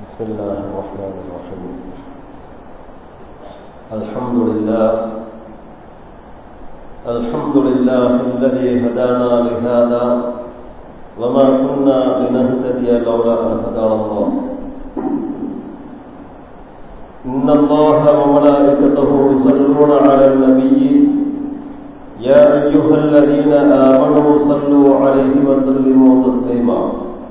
بسم الله الرحمن الرحيم الحمد لله الحمد لله الذي هدانا لهذا وما كنا لنهتدي لولا أن هدانا الله إن الله وملائكته يصلون على النبي يا أيها الذين آمنوا صلوا عليه وسلموا تسليما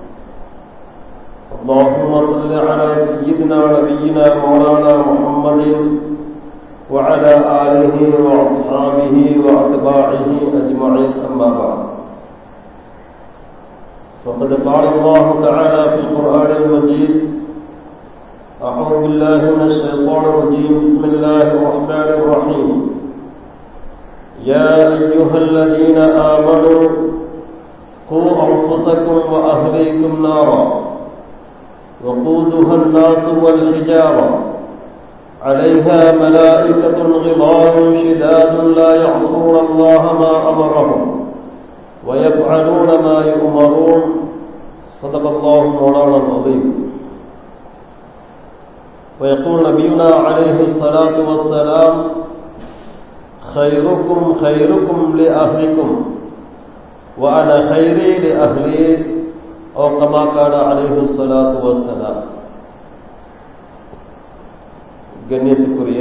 اللهم صل على سيدنا ونبينا مولانا محمد وعلى آله وأصحابه وأتباعه أجمعين أما بعد فقد قال الله تعالى في القرآن المجيد أعوذ بالله من الشيطان الرجيم بسم الله الرحمن الرحيم يا أيها الذين آمنوا قوا أنفسكم وأهليكم نارا وقودها الناس والحجارة عليها ملائكة غضاب شداد لا يعصون الله ما أمرهم ويفعلون ما يؤمرون صدق الله مولانا العظيم ويقول نبينا عليه الصلاة والسلام خيركم خيركم لأهلكم وأنا خيري لأهلي أو كما قال عليه الصلاة والسلام கண்ணியத்துக்குரிய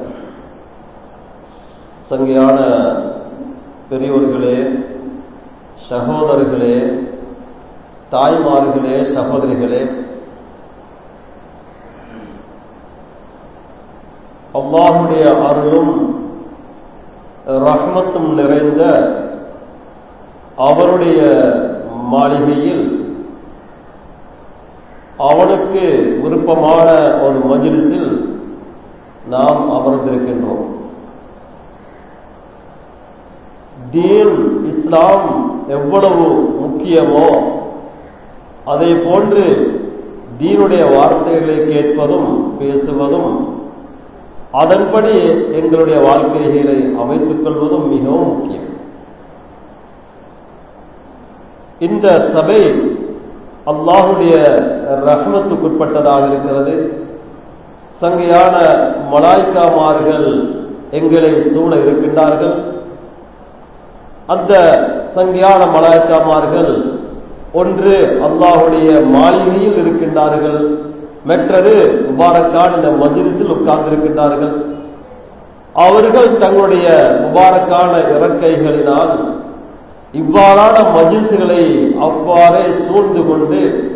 சங்கையான பெரியோர்களே சகோதரர்களே தாய்மார்களே சகோதரிகளே அல்லாஹுடைய அருளும் ரஹ்மத்தும் நிறைந்த அவருடைய மாளிகையில் அவனுக்கு விருப்பமான ஒரு மஜிலிஸில் நாம் அமர்ந்திருக்கின்றோம் தீன் இஸ்லாம் எவ்வளவு முக்கியமோ அதை போன்று தீனுடைய வார்த்தைகளை கேட்பதும் பேசுவதும் அதன்படி எங்களுடைய வாழ்க்கைகளை அமைத்துக் கொள்வதும் மிகவும் முக்கியம் இந்த சபை அல்லாஹுடைய ரஹ்மத்துக்குட்பட்டதாக இருக்கிறது சங்கையான மலாய்க்காமார்கள் எங்களை சூழ இருக்கின்றார்கள் அந்த சங்கையான மலாய்க்காமார்கள் ஒன்று அல்லாஹுடைய மாளிகையில் இருக்கின்றார்கள் மற்றது முபாரக்கான் இந்த மஜிலிஸில் உட்கார்ந்திருக்கின்றார்கள் அவர்கள் தங்களுடைய முபாரக்கான இறக்கைகளினால் இவ்வாறான மஜில்சுகளை அவ்வாறே சூழ்ந்து கொண்டு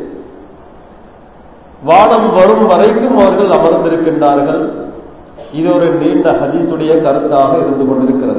வானம் வரும் வரைக்கும் அவர்கள் அமர்ந்திருக்கின்றார்கள் இது ஒரு நீண்ட ஹதீசுடைய கருத்தாக இருந்து கொண்டிருக்கிறது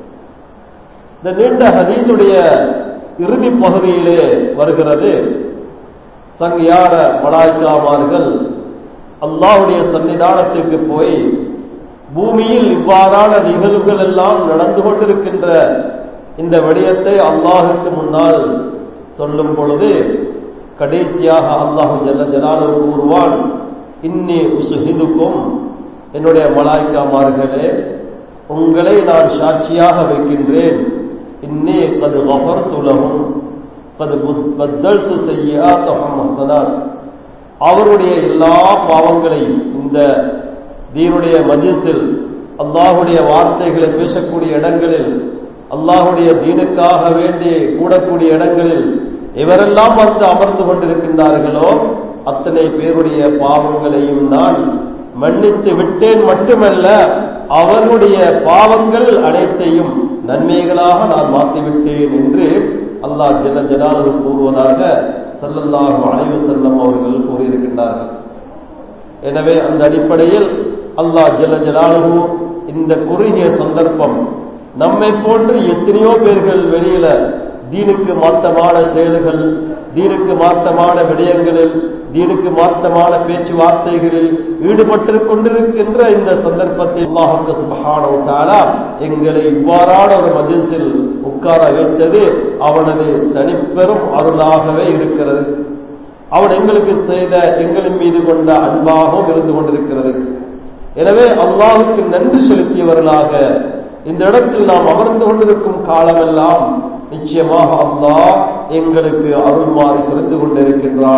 இந்த நீண்ட ஹதீசுடைய இறுதி பகுதியிலே வருகிறது சங்கையான மலாய்க்காமார்கள் அல்லாவுடைய சன்னிதானத்துக்கு போய் பூமியில் இவ்வாறான நிகழ்வுகள் எல்லாம் நடந்து கொண்டிருக்கின்ற இந்த விடயத்தை அல்லாஹுக்கு முன்னால் சொல்லும் பொழுது கடைசியாக அல்லாஹு ஜல்ல ஜலாலு கூறுவான் இன்னி உசுஹிதுக்கும் என்னுடைய மலாய்க்காமார்களே உங்களை நான் சாட்சியாக வைக்கின்றேன் இன்னே கது வஃபர் துலகும் கது பத்தல்து செய்யா தொகம் ஹசனாத் அவருடைய எல்லா பாவங்களையும் இந்த தீனுடைய மஜிஸில் அல்லாஹுடைய வார்த்தைகளை பேசக்கூடிய இடங்களில் அல்லாஹுடைய தீனுக்காக வேண்டி கூடக்கூடிய இடங்களில் இவரெல்லாம் வந்து அமர்ந்து கொண்டிருக்கின்றார்களோ அத்தனை பேருடைய பாவங்களையும் நான் மன்னித்து விட்டேன் மட்டுமல்ல அவர்களுடைய பாவங்கள் அனைத்தையும் நன்மைகளாக நான் மாற்றிவிட்டேன் என்று அல்லாஹ் ஜல ஜலாலு கூறுவதாக சல்லல்லாஹு அலைவு செல்லம் அவர்கள் கூறியிருக்கின்றார்கள் எனவே அந்த அடிப்படையில் அல்லாஹ் ஜல ஜலாலு இந்த குறுகிய சந்தர்ப்பம் நம்மை போன்று எத்தனையோ பேர்கள் வெளியில தீனுக்கு மாற்றமான செயல்கள் தீனுக்கு மாற்றமான விடயங்களில் தீனுக்கு மாற்றமான பேச்சுவார்த்தைகளில் ஈடுபட்டு கொண்டிருக்கின்ற இந்த சந்தர்ப்பத்தில் அல்லாஹுக்கு சுபஹானவுத்தாலா எங்களை இவ்வாறான ஒரு மஜிஸில் உட்கார வைத்தது அவனது தனிப்பெரும் அருளாகவே இருக்கிறது அவன் எங்களுக்கு செய்த எங்களின் மீது கொண்ட அன்பாகவும் இருந்து கொண்டிருக்கிறது எனவே அல்லாஹுக்கு நன்றி செலுத்தியவர்களாக இந்த இடத்தில் நாம் அமர்ந்து கொண்டிருக்கும் காலமெல்லாம் நிச்சயமாக அல்லாஹ் எங்களுக்கு அருள்மாறி செலுத்திக் கொண்டிருக்கின்றான்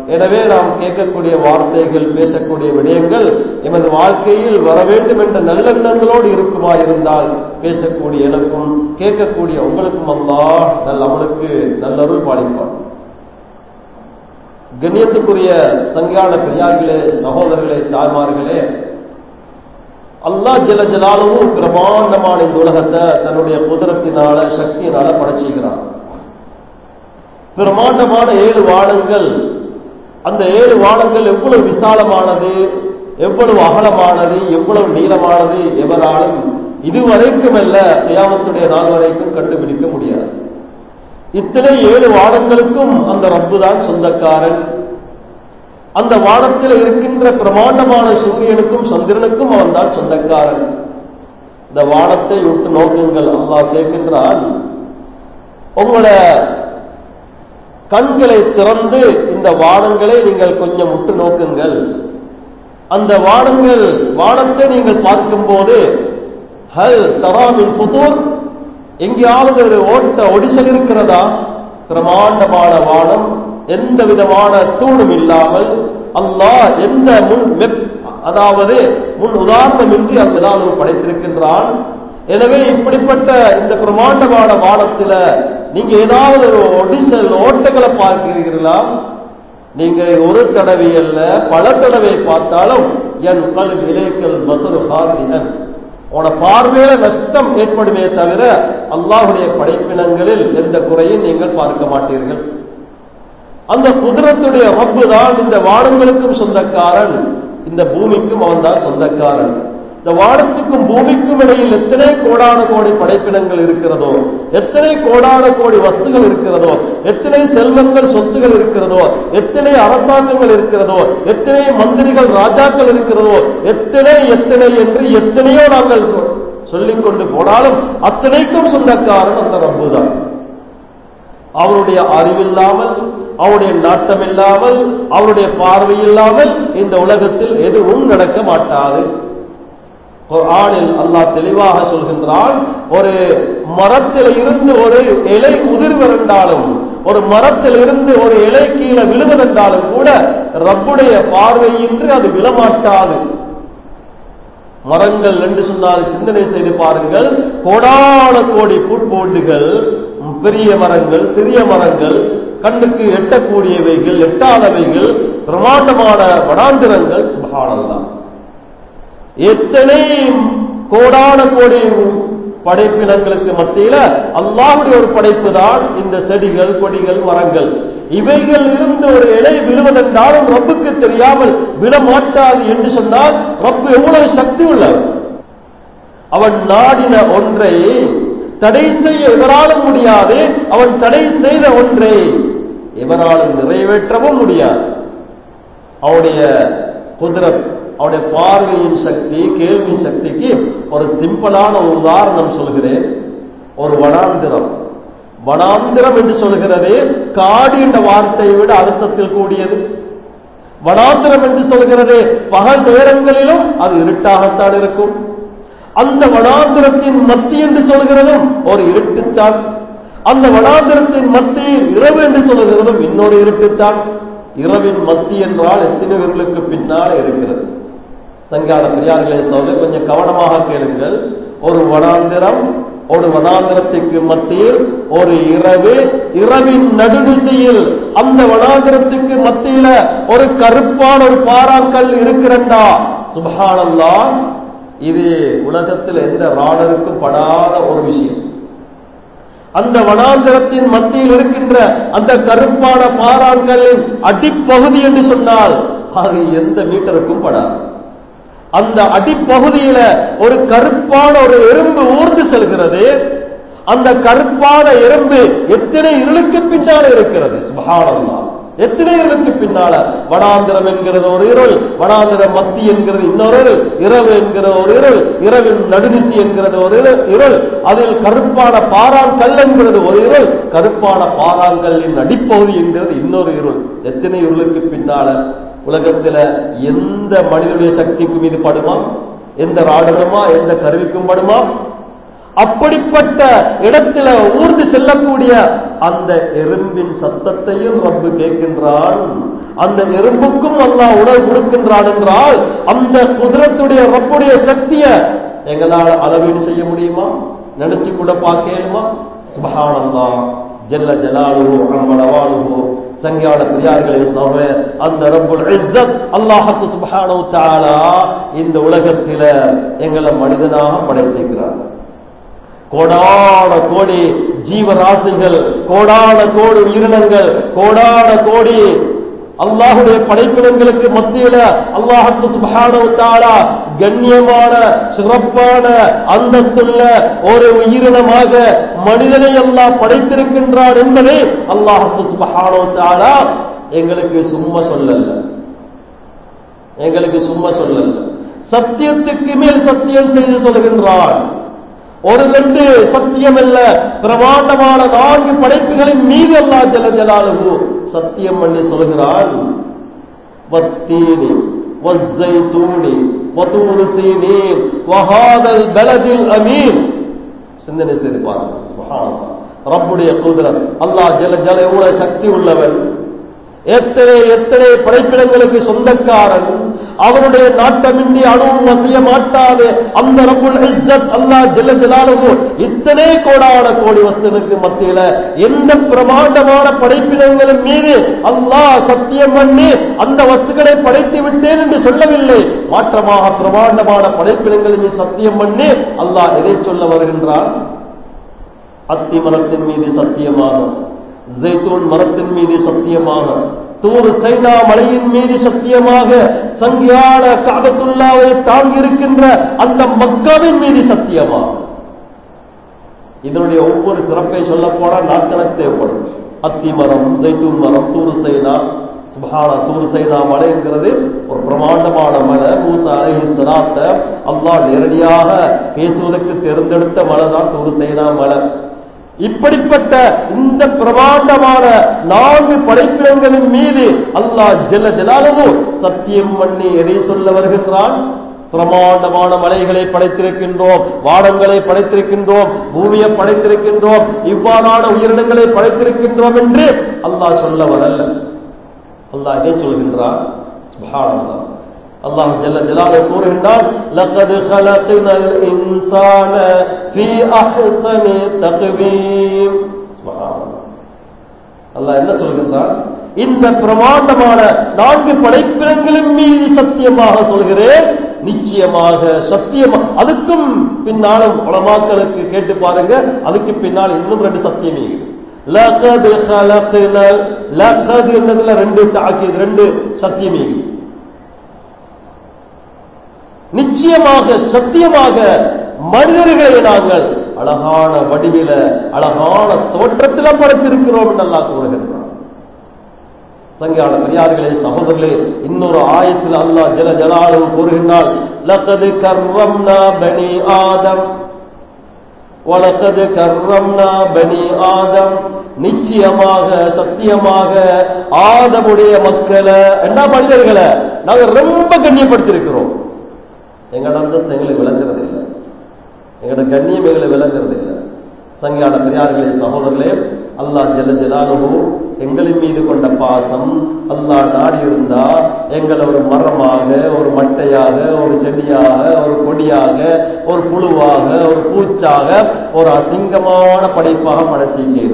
எனவே நாம் கேட்கக்கூடிய வார்த்தைகள் பேசக்கூடிய விடயங்கள் எமது வாழ்க்கையில் வர வேண்டும் என்ற நல்லெண்ணங்களோடு இருக்குமா இருந்தால் பேசக்கூடிய எனக்கும் கேட்கக்கூடிய உங்களுக்கும் அல்லாஹ் நல்ல அவனுக்கு நல்லருள் பாலிப்பான் கண்ணியத்துக்குரிய சங்கான பெரியார்களே சகோதரர்களே தாய்மார்களே அல்லா ஜல ஜலாலும் பிரமாண்டமான இந்த உலகத்தை தன்னுடைய குதிரத்தினால சக்தியினால படைச்சுகிறான் பிரமாண்டமான ஏழு வானங்கள் அந்த ஏழு வானங்கள் எவ்வளவு விசாலமானது எவ்வளவு அகலமானது எவ்வளவு நீளமானது எவராலும் இதுவரைக்கும் அல்ல தியாமத்துடைய நாள் வரைக்கும் கண்டுபிடிக்க முடியாது இத்தனை ஏழு வானங்களுக்கும் அந்த ரப்பு தான் சொந்தக்காரன் அந்த வானத்தில் இருக்கின்ற பிரமாண்டமான சூரியனுக்கும் சந்திரனுக்கும் அவன் தான் சொந்தக்காரன் இந்த வானத்தை விட்டு நோக்குங்கள் அல்லாஹ் கேட்கின்றான் உங்களோட கண்களை திறந்து இந்த வானங்களை நீங்கள் கொஞ்சம் உற்று நோக்குங்கள் அந்த வானங்கள் வானத்தை நீங்கள் பார்க்கும்போது ஹல் தராமின் புதூர் எங்கேயாவது ஒரு ஓட்ட ஒடிசல் இருக்கிறதா பிரமாண்டமான வானம் எந்த விதமான தூணும் இல்லாமல் அல்லாஹ் எந்த முன் அதாவது முன் உதாரணமின்றி அங்கதான் படைத்திருக்கின்றான் எனவே இப்படிப்பட்ட இந்த பிரமாண்டமான வானத்துல நீங்க ஏதாவது ஒரு ஒடிசல் ஓட்டங்களை பார்க்கிறீர்களா நீங்க ஒரு தடவை அல்ல பல தடவை பார்த்தாலும் என் கல் இலைக்கல் மசரு ஹாசினன் உன பார்வையில நஷ்டம் ஏற்படுமே தவிர அல்லாஹுடைய படைப்பினங்களில் எந்த குறையும் நீங்கள் பார்க்க மாட்டீர்கள் அந்த குதிரத்துடைய ரப்பு தான் இந்த வானங்களுக்கும் சொந்தக்காரன் இந்த பூமிக்கும் அவன் தான் சொந்தக்காரன் இந்த வானத்துக்கும் பூமிக்கும் இடையில் எத்தனை கோடான கோடி படைப்பினங்கள் இருக்கிறதோ எத்தனை கோடான கோடி வஸ்துகள் இருக்கிறதோ எத்தனை செல்வங்கள் சொத்துகள் இருக்கிறதோ எத்தனை அரசாங்கங்கள் இருக்கிறதோ எத்தனை மந்திரிகள் ராஜாக்கள் இருக்கிறதோ எத்தனை எத்தனை என்று எத்தனையோ நாங்கள் சொல்லிக் கொண்டு போனாலும் அத்தனைக்கும் சொந்தக்காரன் அந்த ரப்பு தான் அவருடைய அறிவில்லாமல் அவருடைய நாட்டம் இல்லாமல் அவருடைய பார்வை இல்லாமல் இந்த உலகத்தில் எதுவும் நடக்க மாட்டாது ஆணில் அல்லாஹ் தெளிவாக சொல்கின்றான் ஒரு மரத்தில் இருந்து ஒரு இலை உதிர்வென்றாலும் ஒரு மரத்தில் இருந்து ஒரு இலை கீழே விழுவதென்றாலும் கூட ரப்புடைய பார்வையின்றி அது விழமாட்டாது மரங்கள் என்று சொன்னால் சிந்தனை செய்து பாருங்கள் கோடான கோடி புட்போண்டுகள் பெரிய மரங்கள் சிறிய மரங்கள் கண்ணுக்கு எட்டக்கூடியவைகள் எட்டாதவைகள் பிரமாண்டமான வனாந்திரங்கள் சுபகானந்தான் எத்தனை கோடான கோடி படைப்பினங்களுக்கு மத்தியில அல்லாவுடைய ஒரு படைப்பு தான் இந்த செடிகள் கொடிகள் மரங்கள் இவைகள் இருந்து ஒரு இலை விழுவதென்றாலும் ரப்புக்கு தெரியாமல் விழமாட்டாது என்று சொன்னால் ரப்பு எவ்வளவு சக்தி உள்ளவர் அவன் நாடின ஒன்றை தடை செய்ய எவராலும் முடியாது அவன் தடை செய்த ஒன்றை எவராலும் நிறைவேற்றவும் முடியாது அவனுடைய குதிரத் அவனுடைய பார்வையின் சக்தி கேள்வியின் சக்திக்கு ஒரு சிம்பிளான ஒரு உதாரணம் சொல்கிறேன் ஒரு வனாந்திரம் வனாந்திரம் என்று சொல்கிறது காடு என்ற வார்த்தையை விட அர்த்தத்தில் கூடியது வனாந்திரம் என்று சொல்கிறது பகல் நேரங்களிலும் அது இருட்டாகத்தான் இருக்கும் அந்த வனாந்திரத்தின் மத்தி என்று சொல்கிறதும் ஒரு இருட்டுத்தான் அந்த வனாந்திரத்தின் மத்தியில் இரவு என்று சொல்கிறதும் இன்னொரு இருட்டுத்தான் இரவின் மத்தி என்றால் எத்தனை பேர்களுக்கு பின்னால் இருக்கிறது சங்கான பெரியார்களே சொல்ல கொஞ்சம் கவனமாக கேளுங்கள் ஒரு வனாந்திரம் ஒரு வனாந்திரத்துக்கு மத்தியில் ஒரு இரவு இரவின் நடுநிசையில் அந்த வனாந்திரத்துக்கு மத்தியில ஒரு கருப்பான ஒரு பாறாக்கல் இருக்கிறண்டா சுபஹானல்லா இது உலகத்தில் எந்த ராடருக்கும் படாத ஒரு விஷயம் அந்த வனாந்திரத்தின் மத்தியில் இருக்கின்ற அந்த கருப்பான பாறாங்கல்லின் அடிப்பகுதி என்று சொன்னால் அது எந்த மீட்டருக்கும் படாது அந்த அடிப்பகுதியில ஒரு கருப்பான ஒரு எறும்பு ஊர்ந்து செல்கிறது அந்த கருப்பான எறும்பு எத்தனை இருளுக்கு பின்னால இருக்கிறது சுபகானந்தா எத்தனை இருளுக்கு பின்னால வனாந்திரம் என்கிறது ஒரு இருள் வனாந்திர மத்தி என்கிறது இன்னொரு இருள் இரவு என்கிற ஒரு இருள் இரவின் நடுநிசி என்கிறது ஒரு இருள் இருள் அதில் கருப்பான பாறாங்கல் என்கிறது ஒரு இருள் கருப்பான பாறாங்கல்லின் அடிப்பகுதி என்கிறது இன்னொரு இருள் எத்தனை இருளுக்கு பின்னால உலகத்துல எந்த மனிதனுடைய சக்திக்கும் இது படுமா எந்த ராடுகளுமா எந்த கருவிக்கும் படுமா அப்படிப்பட்ட இடத்துல ஊர்ந்து செல்லக்கூடிய அந்த எறும்பின் சத்தத்தையும் ரப்பு கேட்கின்றான் அந்த எறும்புக்கும் அல்லாஹ் உணவு கொடுக்கின்றான் என்றால் அந்த குதிரத்துடைய ரப்புடைய சக்தியை எங்களால் அளவீடு செய்ய முடியுமா நினைச்சு கூட பார்க்கலுமா சுபஹானல்லா ஜல்ல ஜலாலுஹு அம்மளவாலுஹு சங்கியான பெரியார்களே சோழ அந்த ரப்புல் இஸ்ஸத் அல்லாஹ்வு சுப்ஹானஹு தஆலா இந்த உலகத்தில எங்களை மனிதனாக படைத்திருக்கிறார் கோடான கோடி ஜீவராசிகள் கோடான கோடி உயிரினங்கள் கோடான கோடி அல்லாஹுடைய படைப்பினங்களுக்கு மத்தியில அல்லாஹுக்கு சுபஹானஹு தஆலா கண்ணியமான சிறப்பான அந்தத்துள்ள ஒரு உயிரினமாக மனிதனை அல்லாஹ் படைத்திருக்கின்றான் என்பதை அல்லாஹுக்கு சுபஹானஹு தஆலா எங்களுக்கு சும்மா சொல்லல எங்களுக்கு சும்மா சொல்லல சத்தியத்துக்கு மேல் சத்தியம் செய்து சொல்கின்றான் ஒரு ரெண்டு சத்தியம் அல்ல பிரமாண்டமான நான்கு படைப்புகளின் மீது அல்லா ஜல ஜலாலுகு சத்தியம் பண்ணி சொல்கிறான் வத்தீனி வஸ்ஸைத்தூனி வதூரு சீனீன் வஹாதல் பலதில் அமீன் சிந்தனை செய்து பாருங்க சுப்ஹானல்லாஹ் ரப்புடைய குதிரத் அல்லாஹ் ஜல ஜல எவ்வளவு சக்தி உள்ளவன் எத்தனை எத்தனை படைப்பிடங்களுக்கு சொந்தக்காரன் அவருடைய நாட்டமின்றி அணுவும் வசிய மாட்டாது அந்த ரப்புல் இஸ்ஸத் அல்லாஹ் ஜல்ல ஜலாலுஹு இத்தனை கோடான கோடி வஸ்துனுக்கு மத்தியில எந்த பிரமாண்டமான படைப்பினங்களின் மீது அல்லாஹ் சத்தியம் பண்ணி அந்த வஸ்துக்களை படைத்து விட்டேன் என்று சொல்லவில்லை மாற்றமாக பிரமாண்டமான படைப்பினங்களின் மீது சத்தியம் பண்ணி அல்லாஹ் எதை சொல்ல வருகின்றான் அத்தி மரத்தின் மீது சத்தியமாக ஜெய்தூன் மரத்தின் மீது சத்தியமாக தூர் சைனா மலையின் மீது சத்தியமாக சங்கியான காபத்துல்லாவை தாங்கி இருக்கின்ற அந்த மக்காவின் மீது சத்தியமாக இதனுடைய ஒவ்வொரு சிறப்பை சொல்ல போனா நாட்கணக்கு தேவைப்படும் அத்தி மரம் ஜெய்தூன் மரம் தூர் சைனா சுபஹானா தூர் சைனா மலைங்கிறது ஒரு பிரமாண்டமான மலை மூசா அலைஹி சலாத்த அல்லாஹ் நேரடியாக பேசுவதற்கு தேர்ந்தெடுத்த மலை தான் தூர் சைனா மலை இப்படிப்பட்ட இந்த பிரமாண்டமான நான்கு படைப்பிடங்களின் மீது அல்லாஹ் ஜல்ல ஜலாலமு சத்தியம் பண்ணி எதை சொல்ல வருகின்றான் பிரமாண்டமான மலைகளை படைத்திருக்கின்றோம் வானங்களை படைத்திருக்கின்றோம் பூமியை படைத்திருக்கின்றோம் இவ்வாறான உயிரினங்களை படைத்திருக்கின்றோம் என்று அல்லாஹ் சொல்ல வரல்ல அல்லாஹ் எதை சொல்கின்றான் சுப்ஹானல்லாஹ் அல்லாஹ் ஜல்ல ஜலால கூறுகின்றான் லக்கது خلقنا الانسان في احسن تقويم அல்லாஹ் என்ன சொல்கின்றான் இந்த பிரமாண்டமான நான்கு படைப்பிடங்களின் மீது சத்தியமாக சொல்கிறேன் நிச்சயமாக சத்தியமா அதுக்கும் பின்னாலும் உலமாக்களுக்கு கேட்டு பாருங்க அதுக்கு பின்னால் இன்னும் ரெண்டு சத்தியமே லகது خلقنا லகது என்னதுல ரெண்டு தாக்கியது ரெண்டு சத்தியமே நிச்சயமாக சத்தியமாக மனிதர்களை நாங்கள் அழகான வடிவில அழகான தோற்றத்தில் படைத்திருக்கிறோம் என்று அல்லாஹ் கூறுகின்றான் சங்கியான பெரியார்களே சகோதரர்களே இன்னொரு ஆயத்தில் அல்லாஹ் ஜல ஜலாலு கூறுகின்றால் லக்கது கர்வம்னா பனி ஆதம் வலக்கது கர்வம்னா பனி ஆதம் நிச்சயமாக சத்தியமாக ஆதமுடைய மக்களை என்ன மனிதர்களை நாங்கள் ரொம்ப கண்ணியப்படுத்தியிருக்கிறோம் எங்களோட அந்தஸ்து எங்களுக்கு விளங்குறது இல்லை எங்களோட கண்ணியம் எங்களுக்கு விளங்குறது இல்லை சங்கியான பெரியார்களே சகோதரர்களே அல்லாஹ் ஜல்ல ஜலாலுஹு எங்களின் மீது கொண்ட பாசம் அல்லாஹ் நாடி இருந்தா எங்களை ஒரு மரமாக ஒரு மட்டையாக ஒரு செடியாக ஒரு கொடியாக ஒரு புழுவாக ஒரு பூச்சாக ஒரு அசிங்கமான படைப்பாக படைச்சிருக்கேன்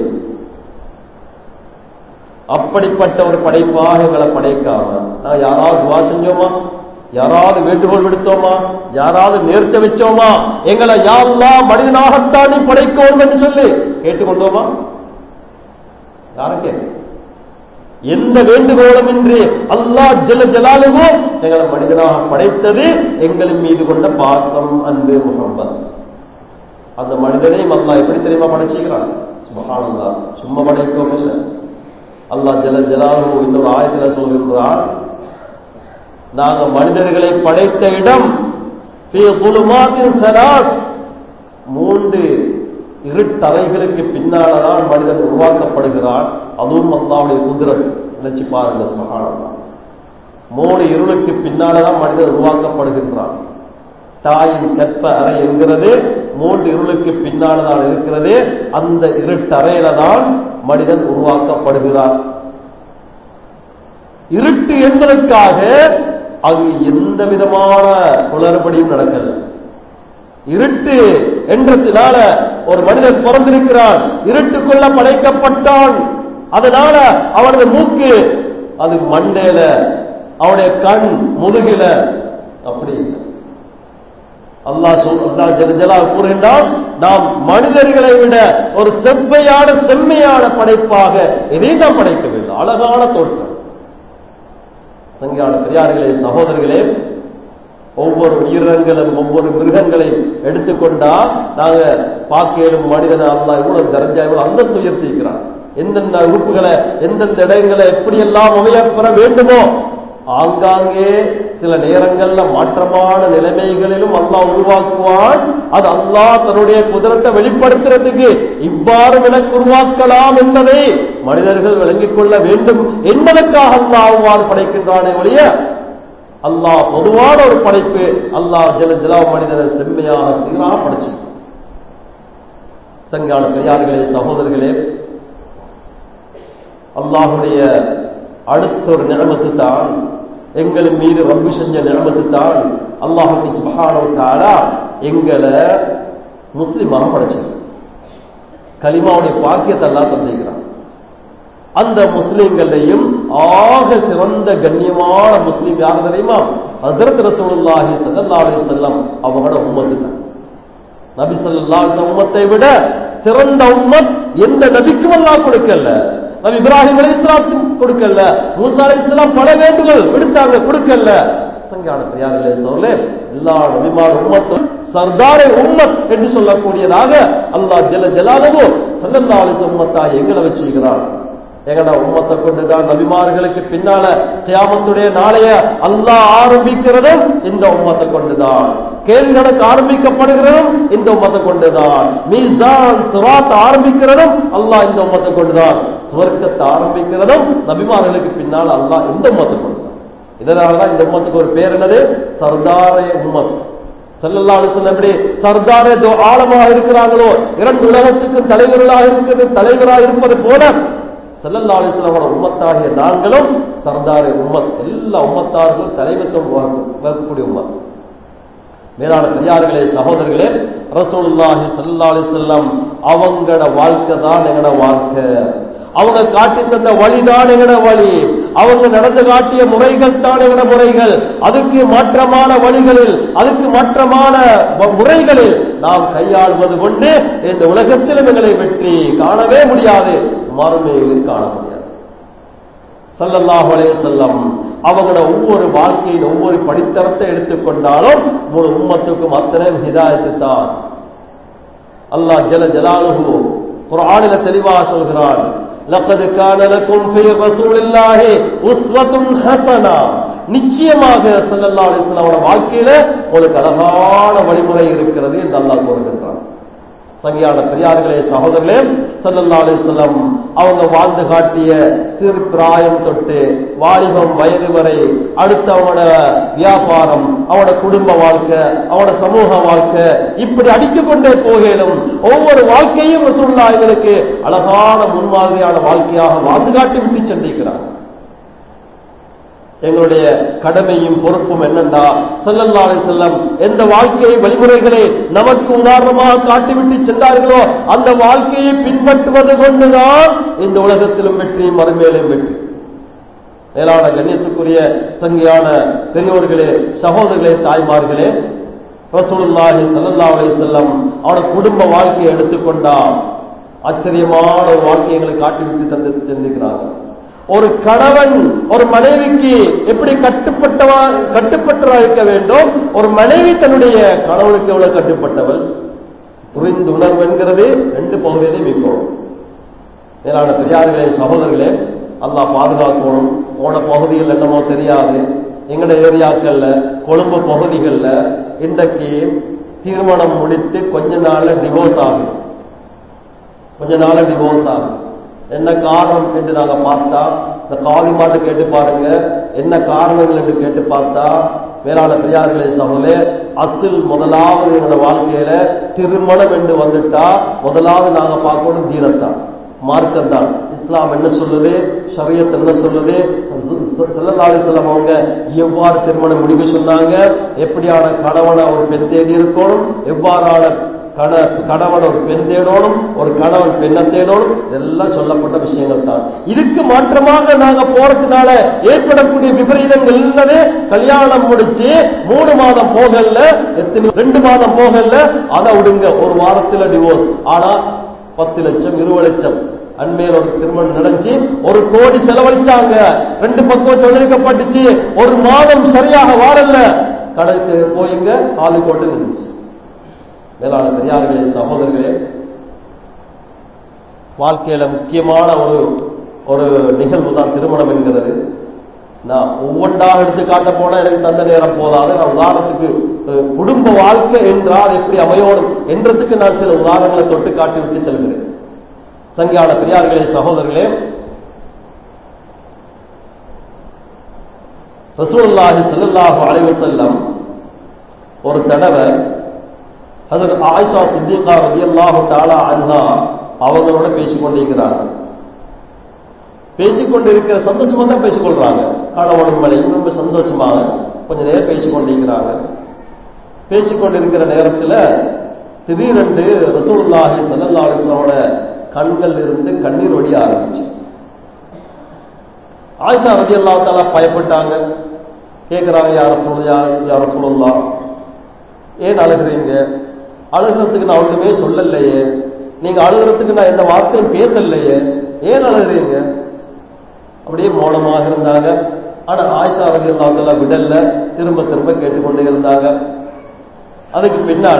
அப்படிப்பட்ட ஒரு படைப்பாக எங்களை படைக்காம நான் யாராவது துவா செஞ்சோமா யாராவது வேண்டுகோள் விடுத்தோமா யாராவது நேர்ச்ச வச்சோமா எங்களை யாரெல்லாம் மனிதனாகத்தான் நீ படைக்கணும் என்று சொல்லி கேட்டுக்கொண்டோமா யாரும் கேட்க எந்த வேண்டுகோளும் இன்றி அல்லாஹ் ஜல ஜலாலுவும் எங்களை மனிதனாக படைத்தது எங்களின் மீது கொண்ட பாசம் அன்பு முகம்பத் அந்த மனிதனையும் அல்லாஹ் எப்படி தெரியுமா படைச்சுக்கிறான் சுபஹானல்லா சும்மா படைக்கவும் இல்லை அல்லாஹ் ஜல ஜலாலு இன்னொரு ஆயத்தில் சொல்கின்றான் நாங்க மனிதர்களை படைத்த இடம் மூன்று இருட்டறைகளுக்கு பின்னால்தான் மனிதன் உருவாக்கப்படுகிறான் அதுவும் அல்லாவுடைய குதிரன் நினைச்சு பாருங்க சுமகானந்தா மூணு இருளுக்கு பின்னால்தான் மனிதன் உருவாக்கப்படுகின்றான் தாயின் கற்ப அறை என்கிறது மூன்று இருளுக்கு பின்னால்தான் இருக்கிறது அந்த இருட்டறையில தான் மனிதன் உருவாக்கப்படுகிறான் இருட்டு என்பதற்காக அங்கு எந்த விதமான குளறுபடியும் நடக்கல இருட்டு என்றதுனால ஒரு மனிதன் பிறந்திருக்கிறான் இருட்டுக்குள்ள படைக்கப்பட்டான் அதனால அவனது மூக்கு அது மண்டையில அவனுடைய கண் முதுகில அப்படி இல்லை. அல்லாஹ் சொல் அல்லாஹ் ஜல ஜலால் கூறுகின்றான் நாம் மனிதர்களை விட ஒரு செவ்வையான செம்மையான படைப்பாக இதை நாம் படைக்கவில்லை அழகான தோற்றம் சங்கியான பெரியார்களே சகோதரர்களே ஒவ்வொரு உயிரினங்களும் ஒவ்வொரு மிருகங்களையும் எடுத்துக்கொண்டா நாங்க பார்க்கலும் மனிதனை அல்லாஹ் இவ்வளவு தரஞ்சா இவ்வளவு அந்தஸ்து உயர்த்திக்கிறான் எந்தெந்த உறுப்புகளை எந்தெந்த இடங்களை எப்படியெல்லாம் அமையப்பெற வேண்டுமோ ஆங்காங்கே சில நேரங்கள்ல மாற்றமான நிலைமைகளிலும் அல்லாஹ் உருவாக்குவான் அது அல்லாஹ் தன்னுடைய குதிரத்தை வெளிப்படுத்துறதுக்கு இவ்வாறு எனக்கு உருவாக்கலாம் என்பதை மனிதர்கள் விளங்கிக் கொள்ள வேண்டும் என்பதற்காக அல்லாஹ் அவ்வாறு படைக்கின்றானே ஒழிய அல்லாஹ் பொதுவான ஒரு படைப்பு அல்லாஹ் ஜல ஜலா மனிதனை செம்மையான சீராக படைச்சு சங்கான பெரியார்களே சகோதரர்களே அல்லாஹுடைய அடுத்த ஒரு நிலைமத்து தான் எங்கள் மீது ரப்பு செஞ்ச நிலைமத்து தான் அல்லாஹுக்கு சுபகானவத்தாரா எங்களை முஸ்லிமாக படைச்சது கலிமாவுடைய பாக்கியத்தை எல்லாம் தந்திருக்கிறான் அந்த முஸ்லிம்களையும் ஆக சிறந்த கண்ணியமான முஸ்லிம் யார் தெரியுமா ஹஜரத் ரசூலுல்லாஹி ஸல்லல்லாஹு அலைஹி வஸல்லம் அவங்களோட உம்மத்து தான் நபி ஸல்லல்லாஹு அலைஹி வஸல்லம் உம்மத்தை விட சிறந்த உம்மத் எந்த நபிக்கும் அல்லாஹ் கொடுக்கல நபி இப்ராஹிம் அலைஹிஸ்ஸலாத்துக்கு கொடுக்கல மூசா அலைஹிஸ்ஸலாம் பல வேண்டுகள் விடுத்தாங்க கொடுக்கல சங்கான பெரியார்களே சோழே எல்லா நபிமார் உம்மத்தும் சர்தாரே உம்மத் என்று சொல்லக்கூடியதாக அல்லாஹ் ஜல ஜலாலவோ ஸல்லல்லாஹு அலைஹி வஸல்லம் உம்மத்தா எங்களை வச்சிருக்கிறான் எங்கடா உம்மத்தை கொண்டுதான் நபிமார்களுக்கு பின்னால கியாமத்துடைய நாளைய அல்லாஹ் ஆரம்பிக்கிறதும் இந்த உம்மத்தை கொண்டுதான் கேள்வி கணக்கு ஆரம்பிக்கப்படுகிறதும் இந்த உம்மத்தை கொண்டுதான் மீசான் சிராத் ஆரம்பிக்கிறதும் அல்லாஹ் இந்த உம்மத்தை கொண்டுதான் சுவர்க்கத்தை ஆரம்பிக்கிறதும் நபிமார்களுக்கு பின்னால் அல்லாஹ் இந்த உம்மத்தை கொண்டுதான் இதனாலதான் இந்த உம்மத்துக்கு ஒரு பேர் என்னது சர்தாரே உம்மத் செல்லல்லாடு சொன்னபடி சர்தாரே தோ ஆழமாக இருக்கிறாங்களோ இரண்டு உலகத்துக்கும் தலைவர்களாக இருக்கிறது தலைவராக இருப்பது போல செல்லல்லாளிசலோட உம்மத்தாகிய நாங்களும் சர்தாரே உம்மத் எல்லா உம்மத்தார்களும் தலைவத்துவம் வகுக்கக்கூடிய உம்மத் மேலான பெரியார்களே சகோதரர்களே ரசூலுல்லாஹி ஸல்லல்லாஹு அலைஹி வஸல்லம் அவங்களோட வாழ்க்கை தான் எங்கட வாழ்க்கை அவங்க காட்டி தந்த வழிதான் எங்கட வழி அவங்க நடந்து காட்டிய முறைகள் தான் எங்கட முறைகள் அதுக்கு மாற்றமான வழிகளில் அதுக்கு மாற்றமான வ- முறைகளில் நாம் கையாளுவது கொண்டு இந்த உலகத்திலும் எங்களை வெற்றி காணவே முடியாது மறுமையில் காண முடியாது ஸல்லல்லாஹு அலைஹி வஸல்லம் அவங்களோட ஒவ்வொரு வாழ்க்கையின் ஒவ்வொரு படித்தரத்தை எடுத்துக்கொண்டாலும் முழு உம்மத்துக்கும் அத்தனை ஹிதாயத்து தான் அல்லாஹ் ஜல ஜலாலுஹு குர்ஆனில தெளிவாக சொல்கிறான் லقد كان لكم في رسول الله اسوة حسنة நிச்சயமாக ஸல்லல்லாஹு அலைஹி வஸல்லம் அவரோட வாழ்க்கையில உங்களுக்கு அழகான வழிமுறை இருக்கிறது என்று அல்லாஹ் கூறுகின்றான் சங்கியான பெரியார்களே சகோதரர்களே ஸல்லல்லாஹு அலைஹி வஸல்லம் அவங்க வாழ்ந்து காட்டிய சிறு பிராயம் தொட்டு வாலிபம் வயது வரை அடுத்து அவனோட வியாபாரம் அவனோட குடும்ப வாழ்க்கை அவனோட சமூக வாழ்க்கை இப்படி அடித்துக்கொண்டே போகலும் ஒவ்வொரு வாழ்க்கையும் ரசூலுல்லாஹ் எங்களுக்கு அழகான முன்மாதிரியான வாழ்க்கையாக வாழ்ந்து காட்டி விட்டு சென்றிருக்கிறார் எங்களுடைய கடமையும் பொறுப்பும் என்னண்டா ஸல்லல்லாஹு அலைஹி வஸல்லம் எந்த வாழ்க்கை வழிமுறைகளை நமக்கு உதாரணமாக காட்டிவிட்டு சென்றார்களோ அந்த வாழ்க்கையை பின்பற்றுவது கொண்டுதான் இந்த உலகத்திலும் வெற்றி மறுமையிலும் வெற்றி மேலான கண்ணியத்துக்குரிய சங்கியான பெரியோர்களே சகோதரர்களே தாய்மார்களே ரசூலுல்லாஹி ஸல்லல்லாஹு அலைஹி வஸல்லம் அவனோட குடும்ப வாழ்க்கையை எடுத்துக்கொண்டா ஆச்சரியமான ஒரு வாழ்க்கையை எங்களுக்கு காட்டிவிட்டு தந்து சென்றிருக்கிறார்கள் ஒரு கணவன் ஒரு மனைவிக்கு எப்படி கட்டுப்பட்டவா கட்டுப்பட்டவா இருக்க வேண்டும் ஒரு மனைவி தன்னுடைய கணவனுக்கு எவ்வளவு கட்டுப்பட்டவள் புரிந்து உணர்வு என்கிறது ரெண்டு பகுதியிலே மிகவும் மேலான பெரியார்களே சகோதரர்களே அல்லாஹ் பாதுகாக்கணும் போன பகுதிகள் என்னமோ தெரியாது எங்கட ஏரியாக்கள்ல கொழும்பு பகுதிகளில் இன்றைக்கு தீர்மானம் முடித்து கொஞ்ச நாள்ல டிவோர்ஸ் ஆகும் கொஞ்ச நாள்ல டிவோர்ஸ் ஆகும் என்ன காரணம் என்று நாங்க பார்த்தா இந்த காலி மாட்டு கேட்டு பாருங்க என்ன காரணங்கள் என்று கேட்டு பார்த்தா மேலான பெரியார்களே சகோதரே அசில் முதலாவது எங்களோட வாழ்க்கையில திருமணம் என்று வந்துட்டா முதலாவது நாங்க பார்க்கணும் தீனத்தான் மார்க்கம் தான் இஸ்லாம் என்ன சொல்லுது ஷரியத் என்ன சொல்லுது செல்லலாளி செல்லம் அவங்க எவ்வாறு திருமணம் முடிவு சொன்னாங்க எப்படியான கணவனை ஒரு பெண் தேடி இருக்கணும் எவ்வாறான கண கணவன் ஒரு பெண் தேடணும் ஒரு கணவன் பெண்ணை தேடணும் இதெல்லாம் சொல்லப்பட்ட விஷயங்கள் தான் இதுக்கு மாற்றமாக நாங்க போறதுனால ஏற்படக்கூடிய விபரீதங்கள் இல்லவே கல்யாணம் முடிச்சு மூணு மாதம் போகல எத்தனை ரெண்டு மாதம் போகல அதை விடுங்க ஒரு வாரத்துல டிவோர்ஸ் ஆனா பத்து லட்சம் இருபது லட்சம் அண்மையில் ஒரு திருமணம் நடந்துச்சு ஒரு கோடி செலவழிச்சாங்க ரெண்டு பக்கம் செலவழிக்கப்பட்டுச்சு ஒரு மாதம் சரியாக வாரல்ல கடைக்கு போயிங்க ஆளு கொண்டு நின்றுச்சு மேலான பெரியார்களே சகோதரர்களே வாழ்க்கையில முக்கியமான ஒரு ஒரு நிகழ்வு தான் திருமணம் என்கிறது நான் ஒவ்வொன்றாக எடுத்து காட்ட போனா எனக்கு தந்த நேரம் போதாது நான் உதாரணத்துக்கு அஹ், குடும்ப வாழ்க்கை என்றால் எப்படி அமையோடும் என்றதுக்கு நான் சில உதாரணங்களை தொட்டு காட்டி விட்டு செல்கிறேன் சங்கியான பெரியார்களே சகோதரர்களே ரசூலுல்லாஹி ஸல்லல்லாஹு அலைஹி வஸல்லம் ஒரு தடவை ஹஜரத் ஆயிஷா சித்திகா ரலியல்லாஹு தஆலா அன்ஹா அவங்களோட பேசிக் கொண்டிருக்கிறாங்க பேசிக்கொண்டிருக்கிற சந்தோஷமா தான் பேசிக்கொள்றாங்க கணவனும் மனையும் ரொம்ப சந்தோஷமாக கொஞ்ச நேரம் பேசிக் கொண்டிருக்கிறாங்க பேசிக்கொண்டிருக்கிற நேரத்துல திடீரென்று ரசூலுல்லாஹி ஸல்லல்லாஹு அலைஹி வஸல்லமோட கண்கள் இருந்து கண்ணீர் வடிய ஆரம்பிச்சு ஆயிஷா ரலியல்லாஹு தஆலா பயப்பட்டாங்க கேக்குறாங்க யார சொல்ல யார சொல்லலாம் ஏன் அழுகிறீங்க அழுகிறதுக்கு நான் ஒண்ணுமே சொல்லலையே நீங்க அழுகிறதுக்கு நான் எந்த வார்த்தையும் பேசலையே ஏன் அழுகிறீங்க அப்படியே மௌனமாக இருந்தாங்க ஆனா ஆயிஷா ரலியல்லாஹு விடல்ல திரும்ப திரும்ப கேட்டுக்கொண்டே இருந்தாங்க அதுக்கு பின்னால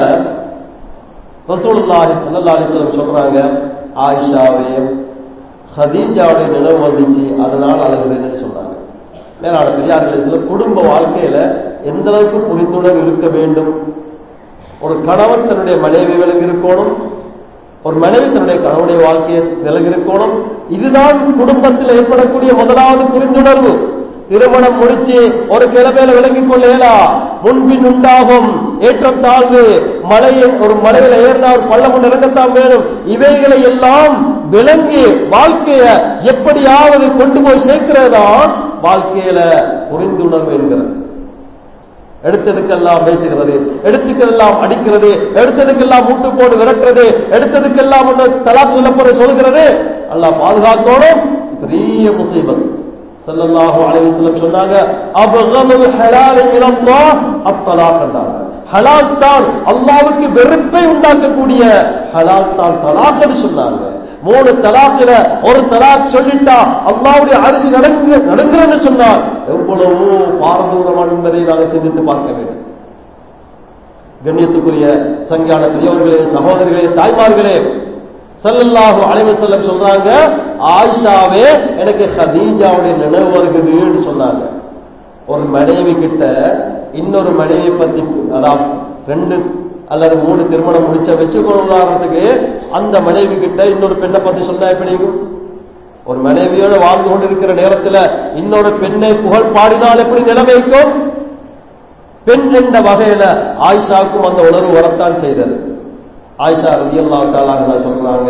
ரசூலுல்லாஹி ஸல்லல்லாஹு அலைஹி வஸல்லம் சொல்றாங்க ஆயிஷாவே ஹதீஜாவுடைய நினைவு வந்துச்சு அதனால அழுகிறேன்னு சொன்னாங்க மேலான பெரியார்களே சில குடும்ப வாழ்க்கையில எந்த அளவுக்கு புரிந்துணர்வு இருக்க வேண்டும் ஒரு கணவன் தன்னுடைய மனைவி விலகி இருக்கணும் ஒரு மனைவி தன்னுடைய கணவனுடைய வாழ்க்கையை விலகி இருக்கணும் இதுதான் குடும்பத்தில் ஏற்படக்கூடிய முதலாவது புரிந்துணர்வு திருமணம் முடிச்சு ஒரு கிழமையில விளங்கிக் கொள்ளேலா முன்பின் உண்டாகும் ஏற்றம் தாழ்வு மலையில் ஒரு மலையில ஏறினா ஒரு பள்ளம் ஒன்று இறங்கத்தான் வேணும் இவைகளை எல்லாம் விளங்கி வாழ்க்கைய எப்படியாவது கொண்டு போய் சேர்க்கிறதான் வாழ்க்கையில புரிந்துணர்வு என்கிறது எடுத்ததுக்கெல்லாம் பேசுகிறது எடுத்துக்கெல்லாம் அடிக்கிறது எடுத்ததுக்கெல்லாம் மூட்டு போடு விரட்டுறது எடுத்ததுக்கெல்லாம் ஒன்று தலாக் சொல்லப்போற சொல்கிறது அல்லாஹ் பாதுகாக்கணும் பெரிய முசீபத் ஸல்லல்லாஹு அலைஹி வஸல்லம் சொன்னாங்க அப்கதுல் ஹலால் இலல்லாஹ் அத்தலாக் என்றாங்க ஹலால் தான் அல்லாஹ்வுக்கு வெறுப்பை உண்டாக்கக்கூடிய ஹலால் தான் தலாக் என்று சொன்னாங்க மூணு தலாக்கில ஒரு தலாக் சொல்லிட்டா அல்லாவுடைய அரிசி நடங்கு நடங்குறன்னு சொன்னார் எவ்வளவோ பாரதூரமான என்பதை நாங்கள் சிந்தித்து பார்க்க வேண்டும் கண்ணியத்துக்குரிய சங்கியான பெரியவர்களே சகோதரிகளே தாய்மார்களே ஸல்லல்லாஹு அலைஹி வஸல்லம் சொல்றாங்க ஆயிஷாவே எனக்கு ஹதீஜாவுடைய நினைவு வருகுதுன்னு சொன்னாங்க ஒரு மனைவி கிட்ட இன்னொரு மனைவி பத்தி அதாவது ரெண்டு அல்லது மூணு திருமணம் முடிச்ச வச்சுக்கொள்ள உதாரணத்துக்கு அந்த மனைவி கிட்ட இன்னொரு பெண்ணை பத்தி சொன்னா எப்படி இருக்கும்? ஒரு மனைவியோட வாழ்ந்து கொண்டிருக்கிற நேரத்துல இன்னொரு பெண்ணை புகழ் பாடினால் எப்படி நிலைமைக்கும் பெண் என்ற வகையில ஆயிஷாவுக்கும் அந்த உணர்வு வரத்தான் செய்தது ஆயிஷா ரதியல்லா தாலாங்க சொல்றாங்க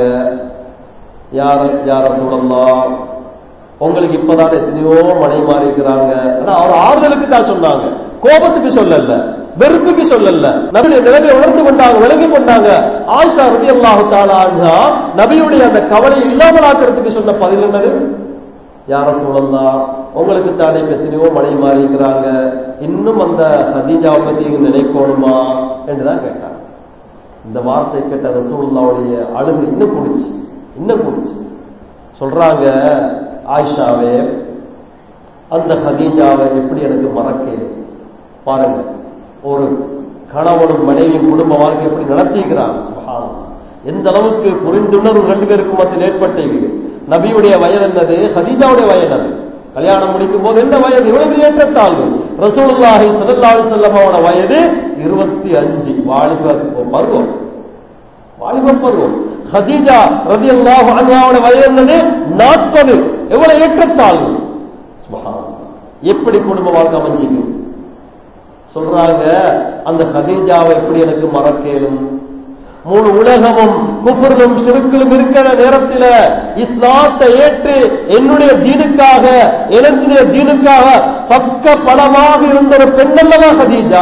யார யார சொல்லலாம் உங்களுக்கு இப்பதான் எத்தனையோ மனை மாறி இருக்கிறாங்க ஆனா அவர் ஆறுதலுக்கு தான் சொன்னாங்க கோபத்துக்கு சொல்லல வெறுப்புக்கு சொல்லல நபியுடைய நிலைமை உணர்ந்து கொண்டாங்க விளங்கி கொண்டாங்க ஆயிஷா ரதியல்லாஹு தாலாங்க நபியுடைய அந்த கவலை இல்லாமலாக்கிறதுக்கு சொன்ன பதில் என்னது யார சொல்லலாம் உங்களுக்கு தானே இப்ப எத்தனையோ மனை மாறி இருக்கிறாங்க இன்னும் அந்த ஹதீஜாவை பத்தி நீங்க நினைக்கணுமா என்றுதான் கேட்டாங்க இந்த வார்த்தை கேட்ட ரசூலுல்லாவுடைய அழுகு இன்னும் பிடிச்சு இன்னும் பிடிச்சு சொல்றாங்க ஆயிஷாவே அந்த ஹதீஜாவை எப்படி எனக்கு மறக்கேன் பாருங்க ஒரு கணவனும் மனைவியும் குடும்ப வாழ்க்கை எப்படி நடத்திக்கிறாங்க சுபஹானல்லாஹ். எந்த அளவுக்கு புரிந்துணர்வு ரெண்டு பேருக்கு மத்தியில் ஏற்பட்டது நபியுடைய வயது என்னது ஹதீஜாவுடைய வயது அது கல்யாணம் முடிக்கும் போது என்ன வயது இவ்வளவு ஏற்றத்தாழ்வு ரசூலுல்லாஹி ஸல்லல்லாஹு அலைஹி வஸல்லமோட வயது இருபத்தி அஞ்சு வாலிப பருவம் வாலிப பருவம் ஹதீஜா ரலியல்லாஹு அன்ஹாவோட வயது என்னது நாற்பது எவ்வளவு ஏற்றத்தாழ்வு சுப்ஹானல்லாஹ். எப்படி குடும்ப வாழ்க்கை அமைஞ்சிக்கு சொல்றாங்க அந்த ஹதீஜாவை எப்படி எனக்கு மறக்கேலும் முழு உலகமும் குஃபுரிலும் சிறுக்கிலும் இருக்கிற நேரத்தில் இஸ்லாத்தை ஏற்று என்னுடைய தீனுக்காக என்னுடைய தீனுக்காக பக்க பலமாக இருந்த ஒரு பெண்ணல்லவா கதீஜா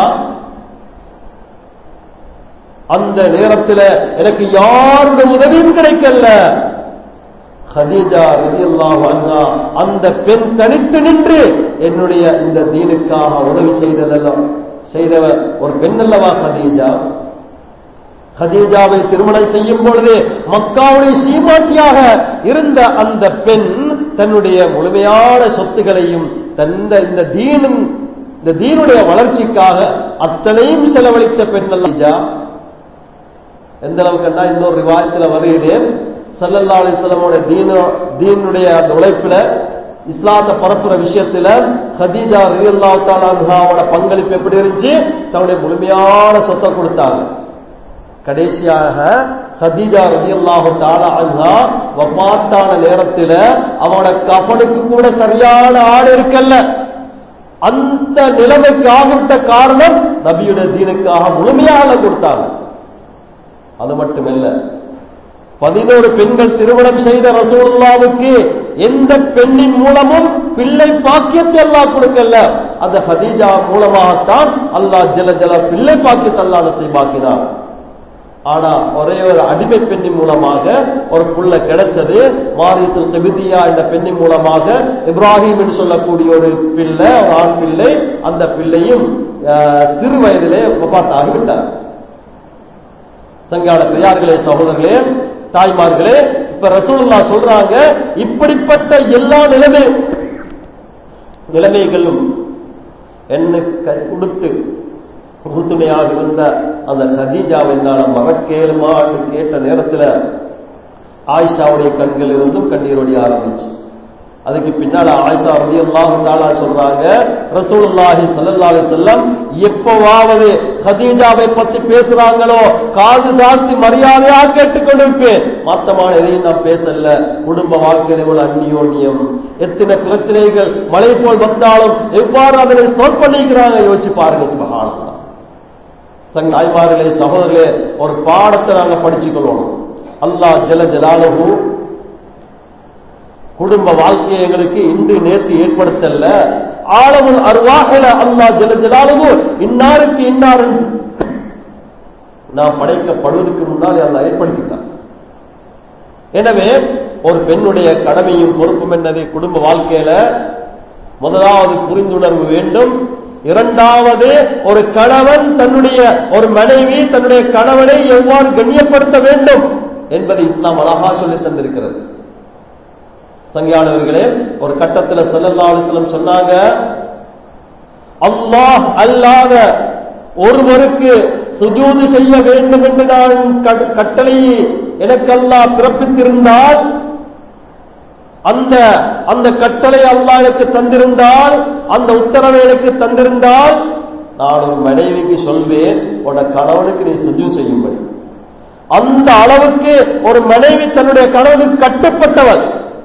அந்த நேரத்தில் எனக்கு யாருடைய உதவியும் கிடைக்கல ஹதீஜா ரலியல்லாஹு அன்ஹா அந்த பெண் தனித்து நின்று என்னுடைய இந்த தீனுக்காக உதவி செய்ததெல்லாம் செய்தவ ஒரு பெண் அல்லவா ஹதீஜா ஹதீஜாவை திருமணம் செய்யும் பொழுது மக்காவுடைய சீமாட்டியாக இருந்த அந்த பெண் தன்னுடைய முழுமையான சொத்துகளையும் தந்த இந்த தீனும் இந்த தீனுடைய வளர்ச்சிக்காக அத்தனையும் செலவழித்த பெண் அல்ல எந்த அளவுக்குன்னா இன்னொரு ரிவாயத்தில் வருகிறேன் சல்லல்லா அலிஸ்லமோட தீன தீனுடைய அந்த உழைப்புல இஸ்லாத்தை பரப்புற விஷயத்துல ஹதீஜா ரியல்லா தாலாவோட பங்களிப்பு எப்படி இருந்துச்சு தன்னுடைய முழுமையான சொத்தை கொடுத்தாங்க கடைசியாக ஹதீஜா ரலியல்லாஹு தஆலா அன்ஹா வஃபாத்தான நேரத்துல அவனோட கஃனுக்கு கூட சரியான ஆடு இருக்கல்ல அந்த நிலைமைக்கு ஆகிவிட்ட காரணம் நபியுடைய தீனுக்காக முழுமையாக கொடுத்தாங்க அது மட்டுமல்ல பதினோரு பெண்கள் திருமணம் செய்த ரசூலுல்லாவுக்கு எந்த பெண்ணின் மூலமும் பிள்ளை பாக்கியத்தை அல்லாஹ் கொடுக்கல அந்த ஹதீஜா மூலமாகத்தான் அல்லாஹ் ஜல ஜல பிள்ளை பாக்கியத்தை அல்லாஹ் நசீபாக்கினார் ஆனா ஒரே ஒரு அடிமை பெண்ணின் மூலமாக ஒரு புள்ள கிடைச்சது மாரியத்துல் கபிதியா என்ற பெண்ணின் மூலமாக இப்ராஹிம் என்று சொல்லக்கூடிய ஒரு பிள்ளை ஒரு ஆண் பிள்ளை அந்த பிள்ளையும் அஹ், சிறு வயதிலே ஆகிவிட்டார் சங்கான பெரியார்களே சகோதரர்களே தாய்மார்களே இப்ப ரசூலுல்லா சொல்றாங்க இப்படிப்பட்ட எல்லா நிலைமை நிலைமைகளும் என்னை கை கொடுத்து உறுதுணையாக இருந்த அந்த கதீஜாவை நான் மறக்கேலுமா என்று கேட்ட நேரத்தில் ஆயிஷாவுடைய கண்கள் இருந்தும் கண்ணீர் வடிய ஆரம்பிச்சு அதுக்கு பின்னால ஆயிஷா ரதி அல்லாஹு சொல்றாங்க ரசூலுல்லாஹி ஸல்லல்லாஹு அலைஹி வஸல்லம் எப்பவாவது கதீஜாவை பத்தி பேசுறாங்களோ காது தாழ்த்தி மரியாதையா கேட்டுக்கொண்டிருப்பேன் மாத்தமான எதையும் நான் பேசல குடும்ப வாழ்க்கையில் எவ்வளவு அந்நியோன்யம் எத்தனை பிரச்சனைகள் மழை போல் வந்தாலும் எவ்வாறு அதனை சொல் பண்ணிக்கிறாங்க யோசிச்சு பாருங்க சுபஹானல்லாஹ் தங்க தாய்மார்களே சகோதரர்களே ஒரு பாடத்தை நாங்க படிச்சுக்கொள்ளணும் அல்லாஹ் ஜல ஜலாலுஹு குடும்ப வாழ்க்கையை எங்களுக்கு இன்று நேற்று ஏற்படுத்தல ஆழமுல் அருவாகல அல்லாஹ் ஜல ஜலாலுஹு இன்னாருக்கு இன்னாரு நாம் படைக்கப்படுவதற்கு முன்னால் அல்லாஹ் ஏற்படுத்திட்டான் எனவே ஒரு பெண்ணுடைய கடமையும் பொறுப்பும் என்னது குடும்ப வாழ்க்கையில முதலாவது புரிந்துணர்வு வேண்டும் இரண்டாவது ஒரு கணவன் தன்னுடைய ஒரு மனைவி தன்னுடைய கணவனை எவ்வாறு கண்ணியப்படுத்த வேண்டும் என்பதை இஸ்லாம் அழகா சொல்லி தந்திருக்கிறது சங்கியானவர்களே ஒரு கட்டத்தில் செல்லல்லாவிலும் சொன்னாங்க அல்லாஹ் அல்லாத ஒருவருக்கு சுஜூது செய்ய வேண்டும் என்று நான் கட்- கட்டளையை எனக்கு அல்லாஹ் பிறப்பித்திருந்தால் அந்த அந்த கட்டளை அல்லாஹ் எனக்கு தந்திருந்தால் அந்த உத்தரவை எனக்கு தந்திருந்தால் நான் ஒரு மனைவிக்கு சொல்வேன் உன கணவனுக்கு நீ சுஜு செய்யும்படி அந்த அளவுக்கு ஒரு மனைவி தன்னுடைய கணவனுக்கு கட்டுப்பட்டவள்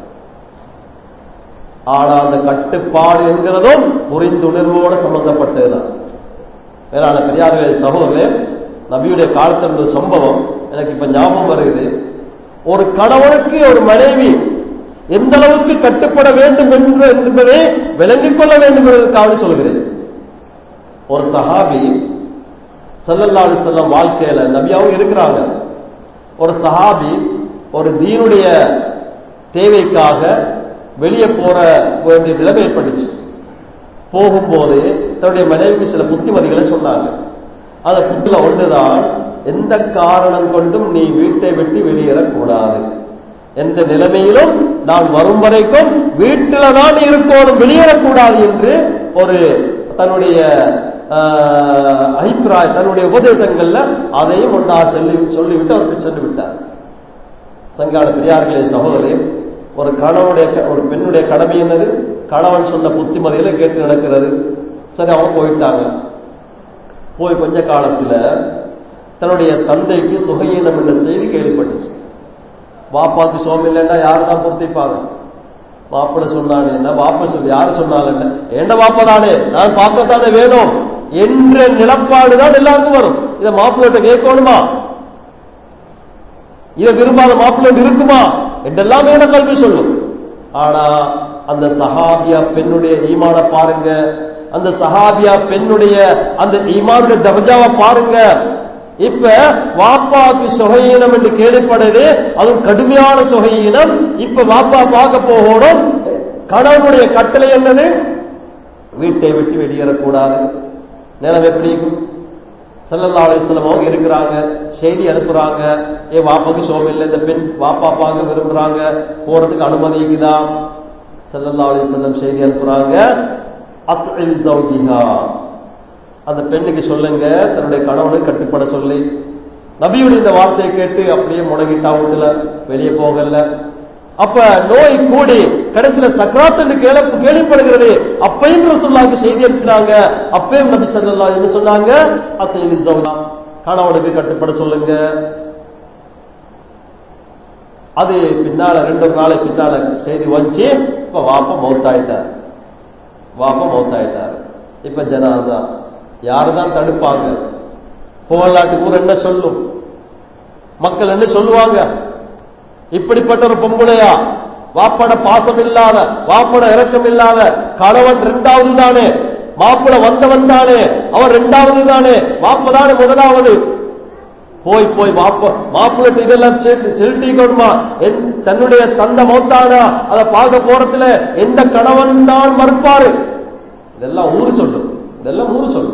ஆனா அந்த கட்டுப்பாடு என்கிறதும் புரிந்துணர்வோடு சம்பந்தப்பட்டதுதான் வேளாண் பெரியார்களே சகோதரர்களே நபியுடைய காலத்தில் ஒரு சம்பவம் எனக்கு இப்ப ஞாபகம் வருகிறது ஒரு கணவனுக்கு ஒரு மனைவி எந்த அளவுக்கு கட்டுப்பட வேண்டும் என்று என்பதை விளங்கிக் கொள்ள வேண்டும் என்பதற்காக சொல்கிறேன் ஒரு சஹாபி ஸல்லல்லாஹு அலைஹி வஸல்லம் வாழ்க்கையில நபியாவும் இருக்கிறாங்க ஒரு சஹாபி ஒரு தீனுடைய தேவைக்காக வெளியே போற வேண்டிய நிலைமை ஏற்பட்டுச்சு போகும்போது தன்னுடைய மனைவிக்கு சில புத்திமதிகளை சொன்னாங்க அந்த புத்தில ஒன்றுதான் எந்த காரணம் கொண்டும் நீ வீட்டை விட்டு வெளியேறக்கூடாது எந்த நிலைமையிலும் நான் வரும் வரைக்கும் வீட்டில தான் இருக்கணும் வெளியேறக்கூடாது என்று ஒரு தன்னுடைய ஆஹ், அபிப்பிராய தன்னுடைய உபதேசங்கள்ல அதையும் ஒன்றா சொல்லி சொல்லிவிட்டு அவருக்கு சென்று விட்டார் சங்கான பெரியார்களே சகோதரே ஒரு கணவனுடைய ஒரு பெண்ணுடைய கடமை என்னது கணவன் சொன்ன புத்திமதியில கேட்டு நடக்கிறது சரி அவங்க போயிட்டாங்க போய் கொஞ்ச காலத்துல தன்னுடைய தந்தைக்கு சுகையினம் என்ற செய்தி கேள்விப்பட்டுச்சு வாப்பாக்கு சோம் இல்லைன்னா யார் தான் பொறுத்திப்பாங்க மாப்பிள்ள சொன்னானே என்ன வாப்ப சொல்லி யார் சொன்னாங்க என்ன என்ன வாப்பா தானே நான் பார்க்கத்தானே வேணும் என்ற நிலப்பாடு தான் எல்லாருக்கும் வரும் இதை மாப்பிள்ளைகிட்ட கேட்கணுமா இதை விரும்பாத மாப்பிள்ளை இருக்குமா என்றெல்லாம் மேல கல்வி சொல்லும் ஆனா அந்த சஹாபியா பெண்ணுடைய ஈமான பாருங்க அந்த சஹாபியா பெண்ணுடைய அந்த ஈமானுடைய தர்ஜாவை பாருங்க இப்ப வாப்பாக்கு சுகையினம் என்று கேள்விப்படுது அதுவும் கடுமையான சுகையினம் இப்ப வாப்பா பார்க்க போகணும் கணவனுடைய கட்டளை என்னது வீட்டை விட்டு வெளியேறக்கூடாது நிலம் எப்படி சல்லல்லா அலிஸ்லம் அவங்க இருக்கிறாங்க செய்தி அனுப்புறாங்க ஏ வாப்பாக்கு சோகம் இல்லை இந்த பெண் வாப்பா பார்க்க விரும்புறாங்க போறதுக்கு அனுமதி இருக்குதா சல்லல்லா அலிஸ்லம் செய்தி அனுப்புறாங்க அத்இல் ஜௌஜிஹா அந்த பெண்ணுக்கு சொல்லுங்க தன்னுடைய கணவனுக்கு கட்டுப்பட சொல்லி நபியுடைய இந்த வார்த்தையை கேட்டு அப்படியே முடங்கிட்டா வீட்டுல வெளியே போகல அப்ப நோய் கூடி கடைசியில சக்கராத்து கேள்வி கேள்விப்படுகிறது அப்பையும் ரசூல்லாவுக்கு செய்தி அனுப்பினாங்க அப்பயும் நபி சல்லா என்ன சொன்னாங்க அசைலி ஜவுனா கணவனுக்கு கட்டுப்பட சொல்லுங்க அது பின்னால ரெண்டு நாளை பின்னால செய்தி வந்துச்சு இப்ப வாப்ப மௌத்தாயிட்டார் வாப்ப மௌத்தாயிட்டார் இப்ப ஜனாதா யாரு தான் தடுப்பாங்க போகலாட்டுக்கு ஊர் என்ன சொல்லும் மக்கள் என்ன சொல்லுவாங்க இப்படிப்பட்ட ஒரு பொம்பளையா வாப்பட பாசம் இல்லாத வாப்பட இறக்கம் இல்லாத கணவன் இரண்டாவது தானே மாப்பிள வந்தவன் தானே அவன் இரண்டாவது தானே வாப்ப தானே முதலாவது போய் போய் மாப்ப மாப்பிள்ளை இதெல்லாம் செலுத்திக்கணுமா தன்னுடைய தந்த மௌத்தானா அதை பார்க்க போறதுல எந்த கணவன் தான் மறுப்பாரு இதெல்லாம் ஊரு சொல்லும் இதெல்லாம் ஊரு சொல்லும்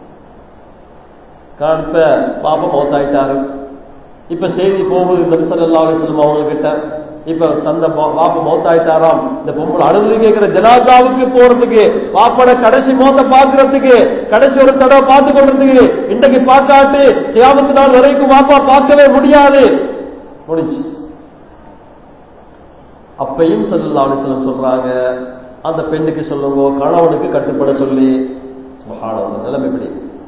இப்ப பாப்பா மௌத்தாயிட்டாரு இப்ப செய்தி போகுது நபிசல்லா அலிஸ்லம் அவங்க கிட்ட இப்ப தந்த பாப்பா மௌத்தாயிட்டாராம் இந்த பொம்பளை அழுது கேட்கிற ஜனாதாவுக்கு போறதுக்கு பாப்பட கடைசி மோத்த பாக்குறதுக்கு கடைசி ஒரு தடவை பார்த்து கொள்றதுக்கு இன்றைக்கு பார்க்காட்டு கியாமத்து நாள் வரைக்கும் பாப்பா பார்க்கவே முடியாது முடிஞ்சு அப்பையும் சல்லா அலிஸ்லம் சொல்றாங்க அந்த பெண்ணுக்கு சொல்லுங்க கணவனுக்கு கட்டுப்பட சொல்லி சுகானம் நிலைமை எப்படி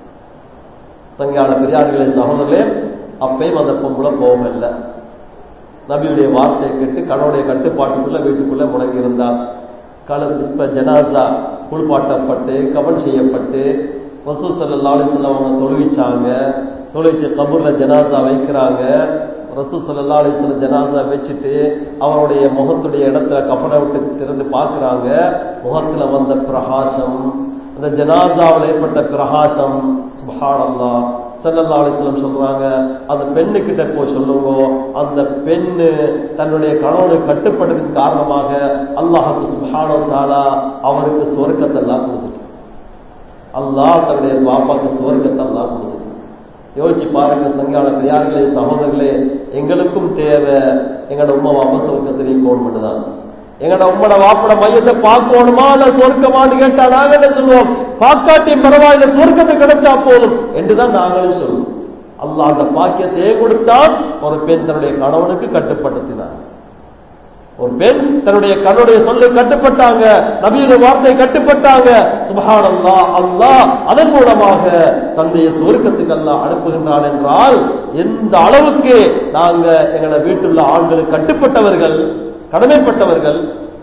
சங்கான பெரியார்களே சகோதரர்களே அப்பையும் அந்த பொம்பளை போகல நபியுடைய வார்த்தையை கேட்டு கணவனுடைய கட்டுப்பாட்டுக்குள்ள வீட்டுக்குள்ள முடங்கி இருந்தார் கலந்து இப்ப ஜனாசா குளிப்பாட்டப்பட்டு கவன் செய்யப்பட்டு வசூ சல்லா அலிஸ்லாம் அவங்க தொழுவிச்சாங்க தொழுவிச்சு கபூர்ல ஜனாசா வைக்கிறாங்க ரசூ சல்லா அலிஸ்லாம் ஜனாசா வச்சுட்டு அவருடைய முகத்துடைய இடத்துல கஃபனை விட்டு திறந்து பார்க்கிறாங்க முகத்துல வந்த பிரகாசம் அந்த ஜனாசாவில் ஏற்பட்ட பிரகாசம் சுபானல்லா சல்லல்லா அலிஸ்லம் சொல்றாங்க அந்த பெண்ணு கிட்ட போய் சொல்லுங்க அந்த பெண்ணு தன்னுடைய கணவனுக்கு கட்டுப்பட்டதுக்கு காரணமாக அல்லாஹுக்கு சுபானோ தாலா அவருக்கு சுவர்க்கத்தை எல்லாம் கொடுத்துட்டு அல்லாஹ் தன்னுடைய பாப்பாக்கு சுவர்க்கத்தை எல்லாம் கொடுத்துட்டு யோசிச்சு பாருங்க சங்கான பெரியார்களே சகோதரர்களே எங்களுக்கும் தேவை எங்களோட உமா வாப்பா சுவர்க்கத்திலேயே கோன் மட்டும்தான் எங்கட உம்மட வாப்பட மையத்தை பார்க்கணுமா இல்ல சொர்க்கமான்னு கேட்டா நாங்க என்ன சொல்லுவோம் பார்க்காட்டி பரவாயில்ல சொர்க்கத்தை கிடைச்சா போதும் என்றுதான் நாங்களும் சொல்லுவோம் அல்லாஹ் அந்த பாக்கியத்தையே கொடுத்தான் ஒரு பெண் தன்னுடைய கணவனுக்கு கட்டுப்படுத்தினார் ஒரு பெண் தன்னுடைய கண்ணுடைய சொல்லு கட்டுப்பட்டாங்க நபியுடைய வார்த்தை கட்டுப்பட்டாங்க சுபஹான் அல்லா அல்லாஹ் அதன் மூலமாக தந்தைய சுவர்க்கத்துக்கு அல்லாஹ் அனுப்புகின்றான் என்றால் எந்த அளவுக்கு நாங்க எங்களோட வீட்டுள்ள ஆண்களுக்கு கட்டுப்பட்டவர்கள் கடமைப்பட்டவர்கள்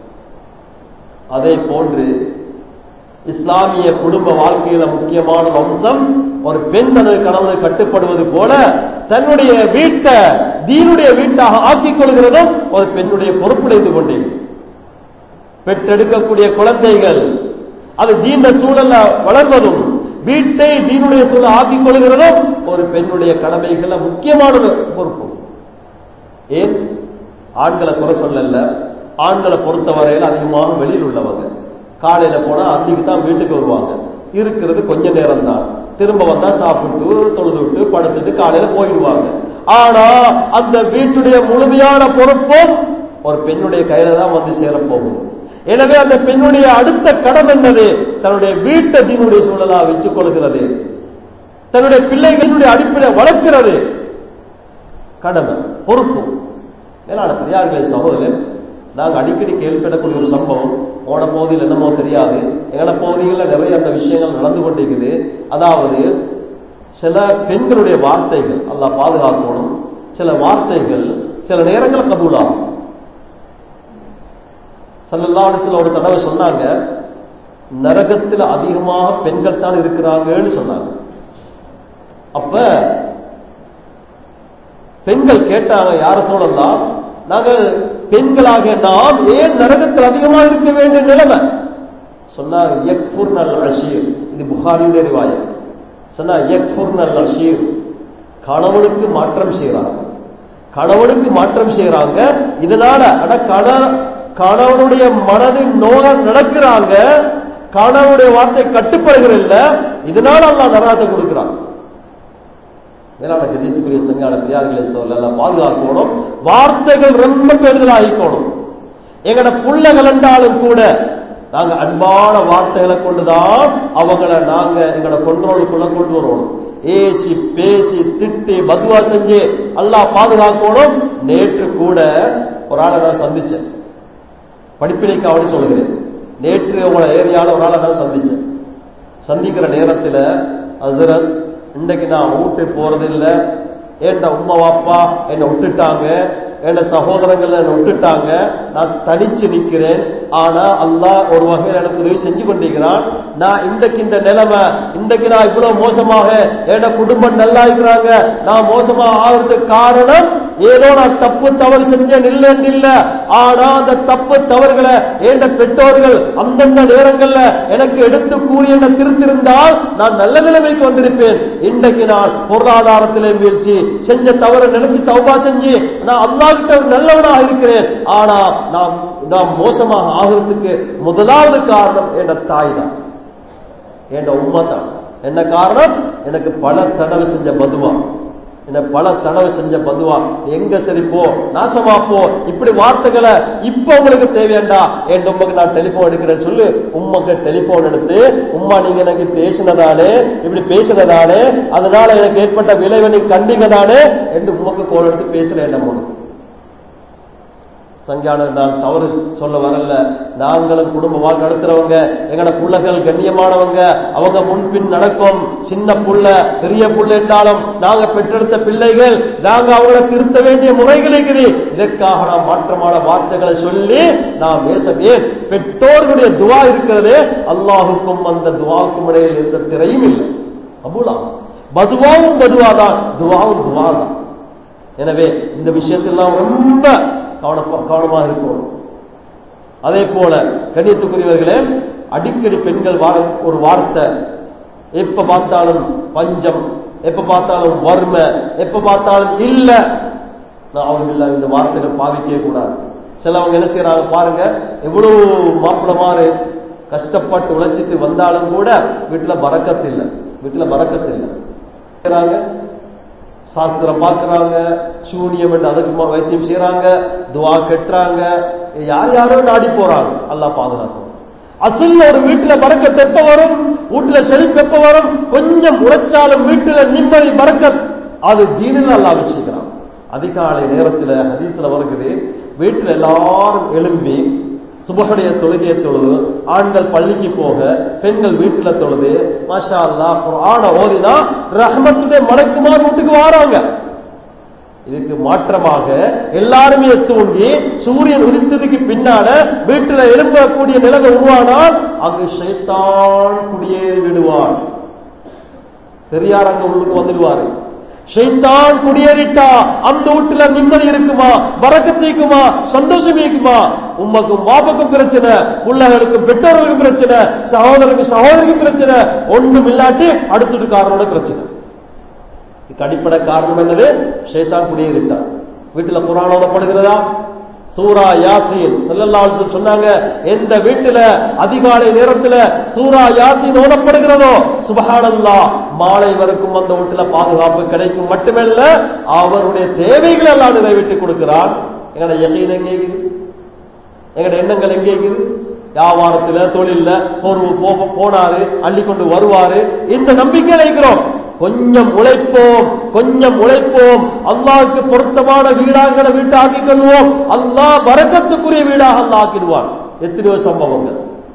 அதே போன்று இஸ்லாமிய குடும்ப வாழ்க்கையில முக்கியமான அம்சம் ஒரு பெண் தனது கணவனை கட்டுப்படுவது போல தன்னுடைய வீட்டை தீனுடைய வீட்டாக ஆக்கிக் கொள்கிறதும் ஒரு பெண்ணுடைய பொறுப்புடைந்து கொண்டே பெற்றெடுக்கக்கூடிய குழந்தைகள் அது தீண்ட சூழல்ல வளர்வதும் வீட்டை தீனுடைய சூழல் ஆக்கிக் கொள்கிறதும் ஒரு பெண்ணுடைய கடமைகள முக்கியமான பொறுப்பு ஏன் ஆண்களை குறை சொல்லல ஆண்களை பொறுத்தவரையில் அதிகமாக வெளியில் உள்ளவங்க காலையில போனா அன்னைக்கு தான் வீட்டுக்கு வருவாங்க இருக்கிறது கொஞ்ச நேரம் தான் திரும்ப வந்தா சாப்பிட்டு தொழுது விட்டு படுத்துட்டு காலையில போயிடுவாங்க ஆனா அந்த வீட்டுடைய முழுமையான பொறுப்பும் ஒரு பெண்ணுடைய கையில தான் வந்து சேரப்போகுது எனவே அந்த பெண்ணுடைய அடுத்த கடன் என்னது தன்னுடைய வீட்டை தீனுடைய சூழலா வச்சுக் கொள்கிறது தன்னுடைய பிள்ளைகளுடைய அடிப்படை வளர்க்கிறது கடமை பொறுப்பு மேலான பெரியார்களே சகோதரன் நாங்க அடிக்கடி கேள்விப்படக்கூடிய ஒரு சம்பவம் போன பகுதியில் என்னமோ தெரியாது எங்களோட பகுதிகளில் நிறைய அந்த விஷயங்கள் நடந்து கொண்டிருக்குது அதாவது சில பெண்களுடைய வார்த்தைகள் அல்லாஹ் பாதுகாக்கணும் சில வார்த்தைகள் சில நேரங்கள் கபூலாகும் சல்லல்லாடத்தில் ஒரு தடவை சொன்னாங்க நரகத்தில் அதிகமாக பெண்கள் தான் இருக்கிறாங்கன்னு சொன்னாங்க அப்ப பெண்கள் கேட்டாங்க யார சொல்லலாம் நாங்கள் பெண்களாக நாம் ஏன் நரகத்தில் அதிகமாக இருக்க வேண்டிய நிலைமை சொன்னாங்க யக்ஃபுர் நல் அஷீர் இது புகாரியுடைய ரிவாயம் சொன்னா யக்ஃபுர் நல் அஷீர் கணவனுக்கு மாற்றம் செய்யறாங்க கணவனுக்கு மாற்றம் செய்யறாங்க இதனால அட கண கணவனுடைய மனதின் நோக நடக்கிறாங்க கணவனுடைய வார்த்தை கட்டுப்படுகிறதில்ல இதனால அல்லாஹ் நரகத்தை கொடுக்கிறான் மேலான கதித்துக்குரிய சங்கான பிரியார்களை சொல்ல பாதுகாக்கணும் வார்த்தைகள் ரொம்ப பெரிதலாகிக்கணும் எங்கட புள்ளைகள் என்றாலும் கூட நாங்க அன்பான வார்த்தைகளை கொண்டுதான் அவங்கள நாங்க எங்களோட கொண்டோலுக்குள்ள கொண்டு வரணும் ஏசி பேசி திட்டி பதுவா செஞ்சு அல்லாஹ் பாதுகாக்கணும் நேற்று கூட ஒரு ஆளை நான் சந்திச்சேன் படிப்பினைக்காவடி சொல்கிறேன் நேற்று உங்களோட ஏரியால ஒரு ஆளை நான் சந்திச்சேன் சந்திக்கிற நேரத்தில் ஹசரத் இன்னைக்கு நான் வீட்டுக்கு போறதில்லை ஏன்டா உம்மா வாப்பா என்னை விட்டுட்டாங்க என்ன சகோதரங்கள் என்னை விட்டுட்டாங்க நான் தனிச்சு நிக்கிறேன் ஆனா அல்லாஹ் ஒரு வகையில் எனக்கு உதவி செஞ்சு கொண்டிருக்கிறான் நான் இன்றைக்கு இந்த நிலைமை இன்றைக்கு நான் இவ்வளவு மோசமாக என் குடும்பம் நல்லா இருக்கிறாங்க நான் மோசமா ஆகிறதுக்கு காரணம் ஏதோ நான் தப்பு தவறு செஞ்சேன் இல்லைன்னு இல்ல ஆனா அந்த தப்பு தவறுகளை என் பெற்றோர்கள் அந்தந்த நேரங்கள்ல எனக்கு எடுத்து கூறி என்ன திருத்திருந்தால் நான் நல்ல நிலைமைக்கு வந்திருப்பேன் இன்றைக்கு நான் பொருளாதாரத்திலே வீழ்ச்சி செஞ்ச தவறு நினைச்சு தௌபா செஞ்சு நான் அல்லாஹ்கிட்ட ஒரு நல்லவனாக இருக்கிறேன் ஆனா நான் நான் மோசமாக ஆகிறதுக்கு முதலாவது காரணம் என் தாய் தான் என் உண்மை தான் என்ன காரணம் எனக்கு பல தடவை செஞ்ச பதுவா என்ன பல தடவை செஞ்ச பதுவா எங்க சரி போ நாசமா போ இப்படி வார்த்தைகளை இப்ப உங்களுக்கு தேவையாண்டா என் உண்மைக்கு நான் டெலிபோன் எடுக்கிறேன்னு சொல்லி உண்மைக்கு டெலிபோன் எடுத்து உம்மா நீங்க எனக்கு பேசினதானே இப்படி பேசினதானே அதனால எனக்கு ஏற்பட்ட விளைவை நீ கண்டிங்கதானே என்று உமக்கு கோல் எடுத்து பேசுறேன் என்ன உனக்கு சங்கியான நான் தவறு சொல்ல வரல நாங்களும் குடும்ப வாழ்க்கை நடத்துறவங்க எங்கட புள்ளைகள் கண்ணியமானவங்க அவங்க முன்பின் நடக்கும் சின்ன புள்ள பெரிய புள்ள என்றாலும் நாங்க பெற்றெடுத்த பிள்ளைகள் நாங்க அவங்களை திருத்த வேண்டிய முறைகள் இருக்குது இதற்காக நாம் மாற்றமான வார்த்தைகளை சொல்லி நாம் பேசவே பெற்றோர்களுடைய துவா இருக்கிறதே அல்லாஹுக்கும் அந்த துவாவுக்கும் இடையில் எந்த திரையும் இல்லை அபுலா பதுவாவும் பதுவாதான் துவாவும் துவாதான் எனவே இந்த விஷயத்தில் நாம் ரொம்ப கவன கவனமாக இருக்கணும் அதே போல கண்ணியத்துக்குரியவர்களே அடிக்கடி பெண்கள் வார ஒரு வார்த்தை எப்ப பார்த்தாலும் பஞ்சம் எப்ப பார்த்தாலும் வறுமை எப்ப பார்த்தாலும் இல்ல நான் அவங்க இல்ல இந்த வார்த்தைகள் பாவிக்கவே கூடாது சிலவங்க என்ன செய்யறாங்க பாருங்க எவ்வளவு மாப்பிளமாறு கஷ்டப்பட்டு உழைச்சிட்டு வந்தாலும் கூட வீட்டுல பறக்கத்து இல்லை வீட்டுல பறக்கத்து இல்லை செய்றாங்க சாஸ்திரம் பார்க்கறாங்க சூனியம் என்று அதுக்கு ம- வைத்தியம் செய்யறாங்க துவா கெட்டுறாங்க யார் யாரோ நாடி போறாங்க அல்லாஹ் பாதுகாக்கும் அசல்ல ஒரு வீட்டுல பறக்கத் எப்ப வரும் வீட்டுல செழிப்பு எப்ப வரும் கொஞ்சம் உழைச்சாலும் வீட்டுல நிம்மதி பறக்கத் அது தீனில் அல்லாஹ் வச்சிருக்கிறான் அதிகாலை நேரத்துல ஹதீஸ்ல வருகிறது வீட்டுல எல்லாரும் எழும்பி சுபஹுடைய தொழுகையை தொழுது ஆண்கள் பள்ளிக்கு போக பெண்கள் வீட்டுல தொழுது மாஷா அல்லாஹ் குர்ஆன ஓதினா ரஹ்மத்துடைய மலைக்குமார் வீட்டுக்கு வாராங்க இதுக்கு மாற்றமாக எல்லாருமே தூங்கி சூரியன் உதித்ததுக்கு பின்னால வீட்டுல எழும்பக்கூடிய நிலைமை உருவானால் அங்கு ஷைத்தான் குடியேறி விடுவான் பெரியார் அங்க உள்ளுக்கு வந்துடுவாரு ஷைத்தான் குடியேறிட்டா அந்த வீட்டுல நிம்மதி இருக்குமா வரக்கத்து இருக்குமா சந்தோஷம் இருக்குமா உம்மக்கும் பாப்புக்கும் பிரச்சனை பிள்ளைகளுக்கும் பெற்றோர்களுக்கும் பிரச்சனை சகோதரருக்கு சகோதரிக்கும் பிரச்சனை ஒண்ணும் இல்லாட்டி அடுத்ததுக்காரனோட பிரச்சனை இதுக்கு அடிப்படை காரணம் என்னது ஷைத்தான் குடியேறிட்டான் வீட்டுல குரான் ஓதப்படுகிறதா சூரா யாசீன் ஸல்லல்லாஹு அலைஹி வஸல்லம் சொன்னாங்க எந்த வீட்டுல அதிகாலை நேரத்துல சூரா யாசீன் ஓதப்படுகிறதோ சுபஹானல்லாஹ் மாலை வரைக்கும் அந்த வீட்டுல பாதுகாப்பு கிடைக்கும் மட்டுமல்ல அவருடைய தேவைகளை எல்லாம் நிறைவேற்றி கொடுக்கிறான் எங்கட யகீன் எங்கே இருக்குது எங்கட எண்ணங்கள் எங்கே இருக்குது வியாபாரத்துல தொழில்ல ஒரு போ- போனாரு அள்ளி கொண்டு வருவாரு இந்த நம்பிக்கை இருக்கிறோம் கொஞ்சம் உழைப்போம் கொஞ்சம் உழைப்போம் அல்லாஹ்வுக்கு பொருத்தமான வீடாங்கிற வீட்டை ஆக்கிக் கொள்வோம் அல்லாஹ் வரக்கத்துக்குரிய வீடாக அல்லாஹ் ஆக்கிடுவான் எத்தனையோ சம்பவங்கள்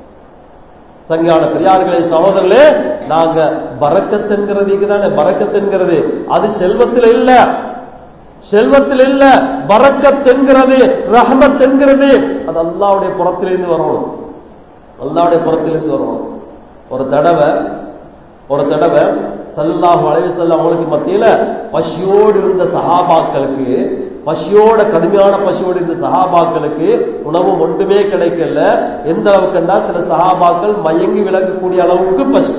சங்கான பெரியார்களே சகோதரர்களே நாங்க பறக்கத்துங்கிறது தானே பறக்கத்துங்கிறது அது செல்வத்தில் இல்ல செல்வத்தில் இல்ல பறக்கத் என்கிறது ரஹமத் என்கிறது அது அல்லாவுடைய புறத்திலிருந்து வரணும் அல்லாவுடைய புறத்திலிருந்து வரணும் ஒரு தடவை ஒரு தடவை சல்லாஹு அலைவசல்லம் அவங்களுக்கு மத்தியில பசியோடு இருந்த சஹாபாக்களுக்கு பசியோட கடுமையான பசியோடு இருந்த சஹாபாக்களுக்கு உணவு ஒன்றுமே கிடைக்கல எந்த அளவுக்குண்டா சில சஹாபாக்கள் மயங்கி விளக்கக்கூடிய அளவுக்கு பசி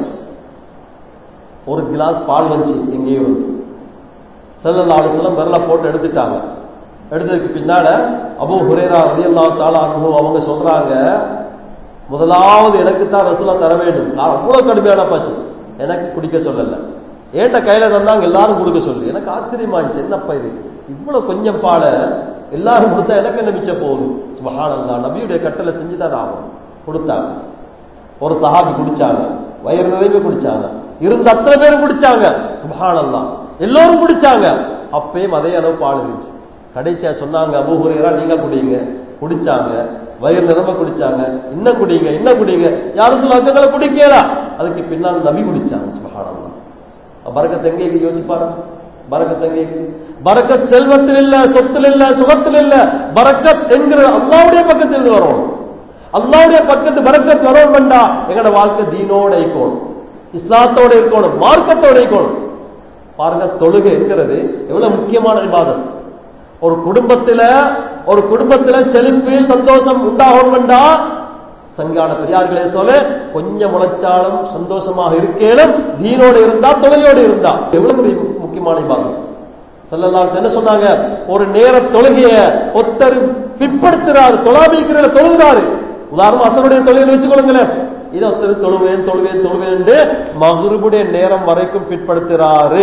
ஒரு கிளாஸ் பால் வந்துச்சு எங்கேயும் செல்லல்லா அலுவலம் விரல போட்டு எடுத்துட்டாங்க எடுத்ததுக்கு பின்னால அபு ஹுரேரா ரதியல்லா தாலா அவங்க சொல்றாங்க முதலாவது எனக்கு தான் ரசூலா தர வேண்டும் நான் அவ்வளவு கடுமையான பசி எனக்கு குடிக்க சொல்லல ஏன்ட்ட கையில தந்தாங்க எல்லாரும் கொடுக்க சொல்லு எனக்கு ஆச்சரியமா இருந்துச்சு என்னப்பா இது இவ்வளவு கொஞ்சம் பாட எல்லாரும் கொடுத்தா எனக்கு என்ன மிச்சம் போகுது சுபஹானல்லா நபியுடைய கட்டளை செஞ்சுதான் ஆகும் கொடுத்தாங்க ஒரு சஹாபி குடிச்சாங்க வயிறு நிறைய குடிச்சாங்க இருந்த அத்தனை பேரும் குடிச்சாங்க சுபஹானல்லா எல்லோரும் குடிச்சாங்க அப்பயும் அதே அளவு பால் இருந்துச்சு கடைசியா சொன்னாங்க அபூஹுரேரா நீங்க குடிங்க குடிச்சாங்க வயிறு நிரம்ப குடிச்சாங்க இன்னும் குடிங்க இன்னும் குடிங்க யாரும் சொல்ல அக்கங்களை குடிக்கலா அதுக்கு பின்னால் நபி குடிச்சாங்க சுபஹானல்லா பரக்கத் எங்கே இருக்கு யோசிச்சு பாருங்க பரக்கத் எங்கே இருக்கு பரக்கத் செல்வத்தில் இல்ல சொத்தில் இல்ல சுகத்தில் இல்ல பரக்கத் என்கிற அல்லாவுடைய பக்கத்தில் இருந்து வரணும் அல்லாவுடைய பக்கத்து பரக்கத் வரணும் வேண்டா எங்களோட வாழ்க்கை தீனோட இருக்கணும் இஸ்லாத்தோட இருக்கணும் மார்க்கத்தோட இருக்கணும் பாருங்க தொழுகை என்கிறது எவ்வளவு முக்கியமான விவாதம் ஒரு குடும்பத்துல ஒரு குடும்பத்துல செழிப்பு சந்தோஷம் உண்டாகணும் வேண்டா சங்கான பெரியார்களே சொல்ல கொஞ்சம் முளைச்சாலும் சந்தோஷமாக இருக்கேனும் தீனோடு இருந்தா தொழுகையோடு இருந்தா எவ்வளவு பெரிய முக்கியமான விவாதம் செல்லலாம் என்ன சொன்னாங்க ஒரு நேர தொழுகைய ஒத்தர் பிற்படுத்துறாரு தொழாமிக்கிற தொழுகிறாரு உதாரணம் அத்தனுடைய தொழுகை வச்சுக்கொள்ளுங்களேன் இதை ஒருத்தர் தொழுவேன் தொழுவேன் தொழுவேன் மகுருபுடைய நேரம் வரைக்கும் பிற்படுத்துறாரு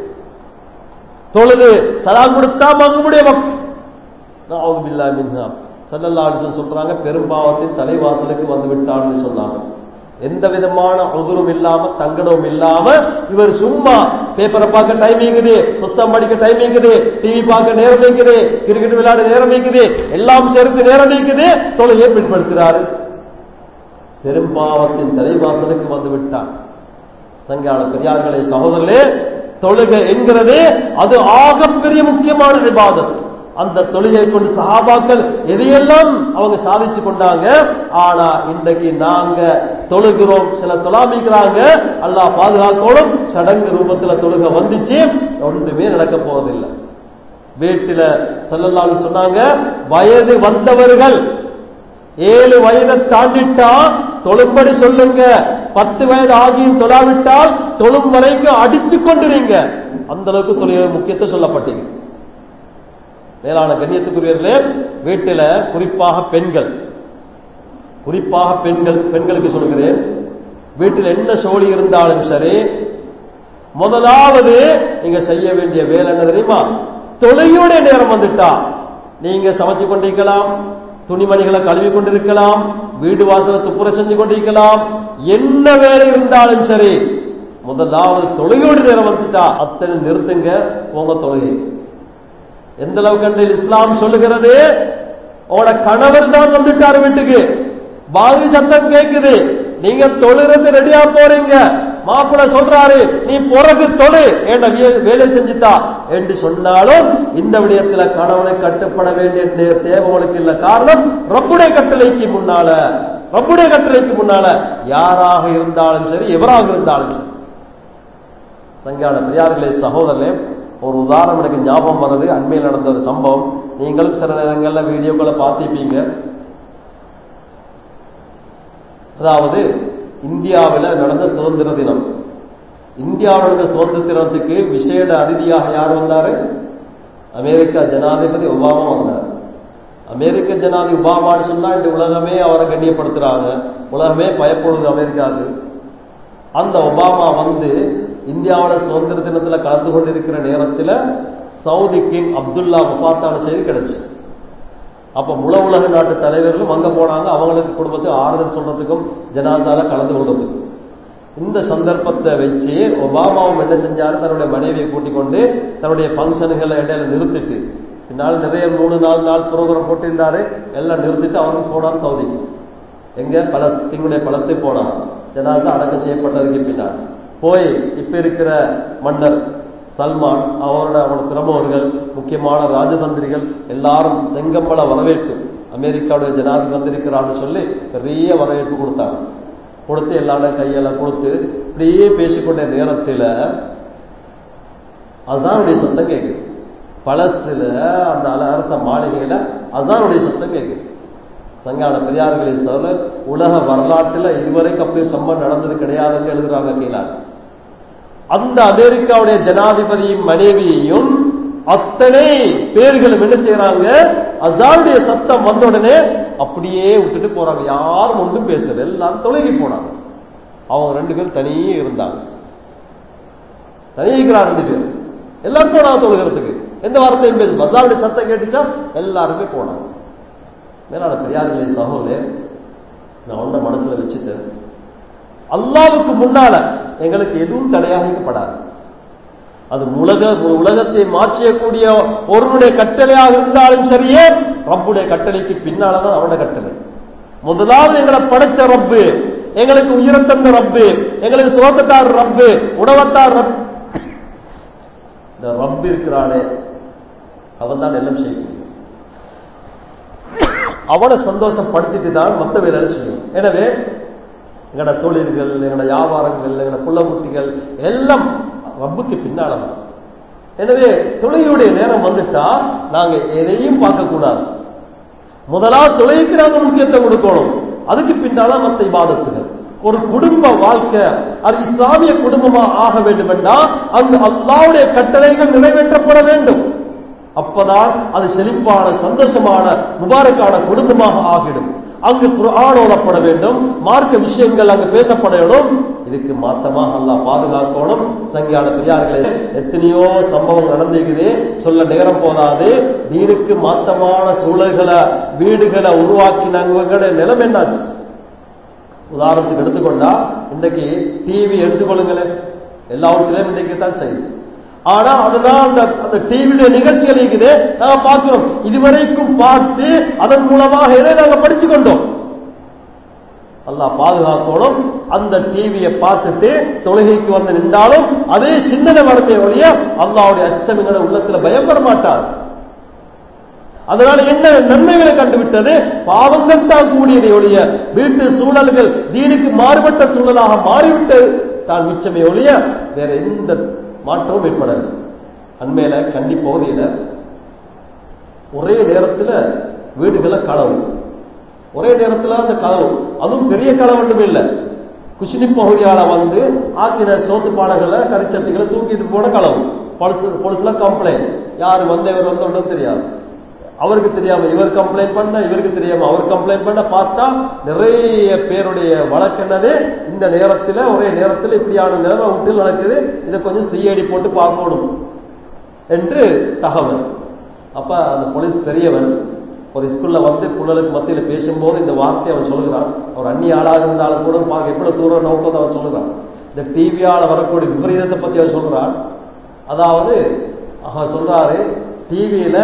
தொழுது சலாம் கொடுத்தா மகுருடைய பக்தி சல்லல்லா அலிசன் சொல்றாங்க பெரும்பாவத்தின் தலைவாசலுக்கு வந்து விட்டான்னு சொன்னாங்க எந்த விதமான உதுரும் இல்லாம தங்கடவும் இல்லாம இவர் சும்மா பேப்பரை பார்க்க டைம் இருக்குது புத்தகம் படிக்க டைம் இருக்குது டிவி பார்க்க நேரம் இருக்குது கிரிக்கெட் விளையாட நேரம் இருக்குது எல்லாம் சேர்த்து நேரம் இருக்குது தொலையை பின்படுத்துறாரு பெரும்பாவத்தின் தலைவாசலுக்கு வந்து விட்டான் சங்கான பெரியார்களே சகோதரர்களே தொழுகை என்கிறது அது ஆகப்பெரிய முக்கியமான விவாதம் அந்த தொழுகை கொண்டு சகாபாக்கள் எதையெல்லாம் அவங்க சாதிச்சு கொண்டாங்க ஆனா இன்றைக்கு நாங்க தொழுகிறோம் சில தொழாமிக்கிறாங்க அல்லாஹ் பாதுகாக்கோடும் சடங்கு ரூபத்துல தொழுக வந்துச்சு ஒன்றுமே நடக்க போவதில்லை வீட்டில செல்லலாம் சொன்னாங்க வயது வந்தவர்கள் ஏழு வயதை தாண்டிட்டா தொழும்படி சொல்லுங்க பத்து வயது ஆகியும் தொழாவிட்டால் தொழும் வரைக்கும் அடித்துக் கொண்டிருங்க அந்த அளவுக்கு தொழில் முக்கியத்தை சொல்லப்பட்டீங்க மேலான கண்ணியத்துக்குரியவர்களே வீட்டில குறிப்பாக பெண்கள் குறிப்பாக பெண்கள் பெண்களுக்கு சொல்கிறேன் வீட்டில் என்ன சோழி இருந்தாலும் சரி முதலாவது நீங்க செய்ய வேண்டிய வேலை என்ன தெரியுமா தொலையுடைய நேரம் வந்துட்டா நீங்க சமைச்சு கொண்டிருக்கலாம் துணிமணிகளை கழுவி கொண்டிருக்கலாம் வீடு வாசலை துப்புர செஞ்சு கொண்டிருக்கலாம் என்ன வேலை இருந்தாலும் சரி முதலாவது தொழுகையோடு நேரம் வந்துட்டா அத்தனை நிறுத்துங்க உங்க தொழுகை எந்த அளவுக்கு இஸ்லாம் சொல்லுகிறது உங்களோட கணவர் தான் வந்துட்டாரு வீட்டுக்கு பாவி சத்தம் கேக்குது நீங்க தொழுறது ரெடியா போறீங்க மாப்பிள்ள சொல்றாரு நீ பிறகு தொழு ஏண்ட வேலை செஞ்சுட்டா என்று சொன்னாலும் இந்த விடயத்துல கணவனை கட்டுப்பட வேண்டிய தேவை உங்களுக்கு இல்ல காரணம் ரப்புடைய கட்டளைக்கு முன்னால ரப்புடைய கட்டளைக்கு முன்னால யாராக இருந்தாலும் சரி எவராக இருந்தாலும் சரி சங்கான பெரியார்களே சகோதரர்களே ஒரு உதாரணம் எனக்கு ஞாபகம் வர்றது அண்மையில் நடந்த ஒரு சம்பவம் நீங்களும் சில நேரங்கள்ல வீடியோக்களை பார்த்திருப்பீங்க அதாவது இந்தியாவில் நடந்த சுதந்திர தினம் இந்தியாவில் நடந்த சுதந்திர தினத்துக்கு விசேட அதிதியாக யார் வந்தாரு அமெரிக்கா ஜனாதிபதி ஒபாமா வந்தார் அமெரிக்க ஜனாதிபதி ஒபாமான்னு சொன்னா இந்த உலகமே அவரை கண்ணியப்படுத்துறாங்க உலகமே பயப்படுது அமெரிக்காவுக்கு அந்த ஒபாமா வந்து இந்தியாவோட சுதந்திர தினத்தில் கலந்து கொண்டிருக்கிற நேரத்தில் சவுதி கிங் அப்துல்லா முபாத்தான செய்தி கிடைச்சு அப்ப முழ உலக நாட்டு தலைவர்களும் அங்க போனாங்க அவங்களுக்கு குடும்பத்துக்கு ஆறுதல் சொல்றதுக்கும் ஜனாதால கலந்து கொள்றதுக்கும் இந்த சந்தர்ப்பத்தை வச்சு ஒபாமாவும் என்ன செஞ்சாரு தன்னுடைய மனைவியை கூட்டிக் கொண்டு தன்னுடைய பங்கனுகளை இடையில நிறுத்திட்டு பின்னால் நிறைய மூணு நாலு நாள் ப்ரோக்ராம் போட்டிருந்தாரு எல்லாம் நிறுத்திட்டு அவரும் போனார் சவுதிக்கு எங்க பலஸ் கிங்குடைய பலஸ்தீன் போனார் ஜனாதா அடக்கம் செய்யப்பட்டதுக்கு பின்னால் போய் இப்ப இருக்கிற மன்னர் சல்மான் அவரோட அவரோட பிரமுகர்கள் முக்கியமான ராஜதந்திரிகள் எல்லாரும் செங்கம்பள வரவேற்பு அமெரிக்காவுடைய ஜனாதிபதி வந்திருக்கிறான்னு சொல்லி பெரிய வரவேற்பு கொடுத்தாங்க கொடுத்து எல்லாரும் கையெல்லாம் கொடுத்து இப்படியே பேசிக்கொண்ட நேரத்தில் அதுதான் அவருடைய சத்தம் கேட்குது பழத்துல அந்த அல- அரச மாளிகையில அதுதான் அவருடைய சத்தம் கேட்குது சங்கான பெரியார்களை தவிர உலக வரலாற்றுல இதுவரைக்கும் அப்படி சம்பவம் நடந்தது கிடையாதுன்னு எழுதுறாங்க கீழார் அந்த அமெரிக்காவுடைய ஜனாதிபதியும் மனைவியையும் அத்தனை பேர்களும் என்ன செய்யறாங்க அசாருடைய சத்தம் வந்த உடனே அப்படியே விட்டுட்டு போறாங்க யாரும் ஒன்றும் பேசல எல்லாரும் தொலைகி போனாங்க அவங்க ரெண்டு பேரும் தனியே இருந்தாங்க தனியிருக்கிறார் ரெண்டு பேர் எல்லாரும் போனாங்க தொழுகிறதுக்கு எந்த வார்த்தையும் பேசு பசாருடைய சத்தம் கேட்டுச்சா எல்லாருமே போனாங்க மேலான பெரியார்களே சகோதரே நான் ஒன்றை மனசுல வச்சுட்டு அல்லாவுக்கு முன்னால எங்களுக்கு எதுவும் தடையாகப்படாது அது உலக உலகத்தை மாற்றியக்கூடிய ஒருவனுடைய கட்டளையாக இருந்தாலும் சரியே ரப்புடைய கட்டளைக்கு பின்னாலதான் அவனுடைய கட்டளை முதலாவது எங்களை படைச்ச ரப்பு எங்களுக்கு உயிரை தந்த ரப்பு எங்களுக்கு சுகத்தார் ரப்பு உணவத்தார் ரப் இந்த ரப்பு இருக்கிறானே அவன் தான் எல்லாம் செய்யக்கூடிய அவனை சந்தோஷப்படுத்திட்டு தான் மற்ற வேலை செய்யும் எனவே எங்களோட தொழில்கள் எங்களோட வியாபாரங்கள் எங்களோட புள்ளகுட்டிகள் எல்லாம் ரப்புக்கு பின்னாலதான் எனவே தொழிலுடைய நேரம் வந்துட்டா நாங்க எதையும் பார்க்கக்கூடாது முதலாவது தொழிலுக்கு நாங்க முக்கியத்துவம் கொடுக்கணும் அதுக்கு பின்னால மற்ற இபாதத்துகள் ஒரு குடும்ப வாழ்க்கை அது இஸ்லாமிய குடும்பமா ஆக வேண்டும் என்றால் அங்கு அல்லாவுடைய கட்டளைகள் நிறைவேற்றப்பட வேண்டும் அப்பதான் அது செழிப்பான சந்தோஷமான முபாரக்கான குடும்பமாக ஆகிடும் அங்கு குர்ஆன் ஓதப்பட வேண்டும் மார்க்க விஷயங்கள் அங்கு பேசப்பட வேண்டும் இதுக்கு மாத்தமாக அல்லாஹ் பாதுகாக்கணும் சங்கியான பெரியார்களே எத்தனையோ சம்பவம் நடந்திருக்குது சொல்ல நேரம் போதாது தீனுக்கு மாத்தமான சூழல்களை வீடுகளை உருவாக்கினவங்களோட நிலம் என்னாச்சு உதாரணத்துக்கு எடுத்துக்கொண்டா இன்றைக்கு டிவி எடுத்துக்கொள்ளுங்களேன் எல்லாவற்றிலையும் இன்றைக்கு தான் செய்யுது ஆனா அதனால் அந்த அந்த டிவியுடைய நிகழ்ச்சிகள் இருக்குது நாங்க பார்க்கிறோம் இதுவரைக்கும் பார்த்து அதன் மூலமாக எதை நாங்க படிச்சு கொண்டோம் அல்லாஹ் பாதுகாக்கணும் அந்த டிவியை பார்த்துட்டு தொழுகைக்கு வந்து நின்றாலும் அதே சிந்தனை வரமே ஒழிய அல்லாவுடைய அச்சம் எங்களை உள்ளத்துல பயம் வர மாட்டார் அதனால என்ன நன்மைகளை கண்டுவிட்டது பாவங்கள் தான் கூடியதை ஒழிய வீட்டு சூழல்கள் தீனுக்கு மாறுபட்ட சூழலாக மாறிவிட்டது தான் மிச்சமே ஒழிய வேற எந்த மாற்றமும் ஏற்படாது அண்மையில கண்டி பகுதியில ஒரே நேரத்துல வீடுகளை களவு ஒரே நேரத்துல அந்த களவு அதுவும் பெரிய களவு ஒன்றும் இல்லை குச்சினி பகுதியால வந்து ஆக்கின சோத்து பானைகளை கரிச்சட்டிகளை தூக்கிட்டு போன களவு பொலிசு பொலிசுல கம்ப்ளைண்ட் யாரு வந்தவர் வந்தவனும் தெரியாது அவருக்கு தெரியாம இவர் கம்ப்ளைண்ட் பண்ண இவருக்கு தெரியாம அவர் கம்ப்ளைண்ட் பண்ண பார்த்தா நிறைய பேருடைய வழக்கு என்னது இந்த நேரத்தில் ஒரே நேரத்தில் இப்படியான நிலைமை விட்டு நடக்குது இதை கொஞ்சம் சிஐடி போட்டு பார்க்கணும் என்று தகவல் அப்ப அந்த போலீஸ் பெரியவன் ஒரு ஸ்கூல்ல வந்து புள்ளலுக்கு மத்தியில பேசும்போது இந்த வார்த்தையை அவன் சொல்லுகிறான் அவர் அந்நிய ஆளாக இருந்தாலும் கூட பார்க்க எவ்வளவு தூரம் நோக்கத்தை அவன் சொல்லுகிறான் இந்த டிவியால வரக்கூடிய விபரீதத்தை பத்தி அவன் சொல்றான் அதாவது அவன் சொல்றாரு டிவியில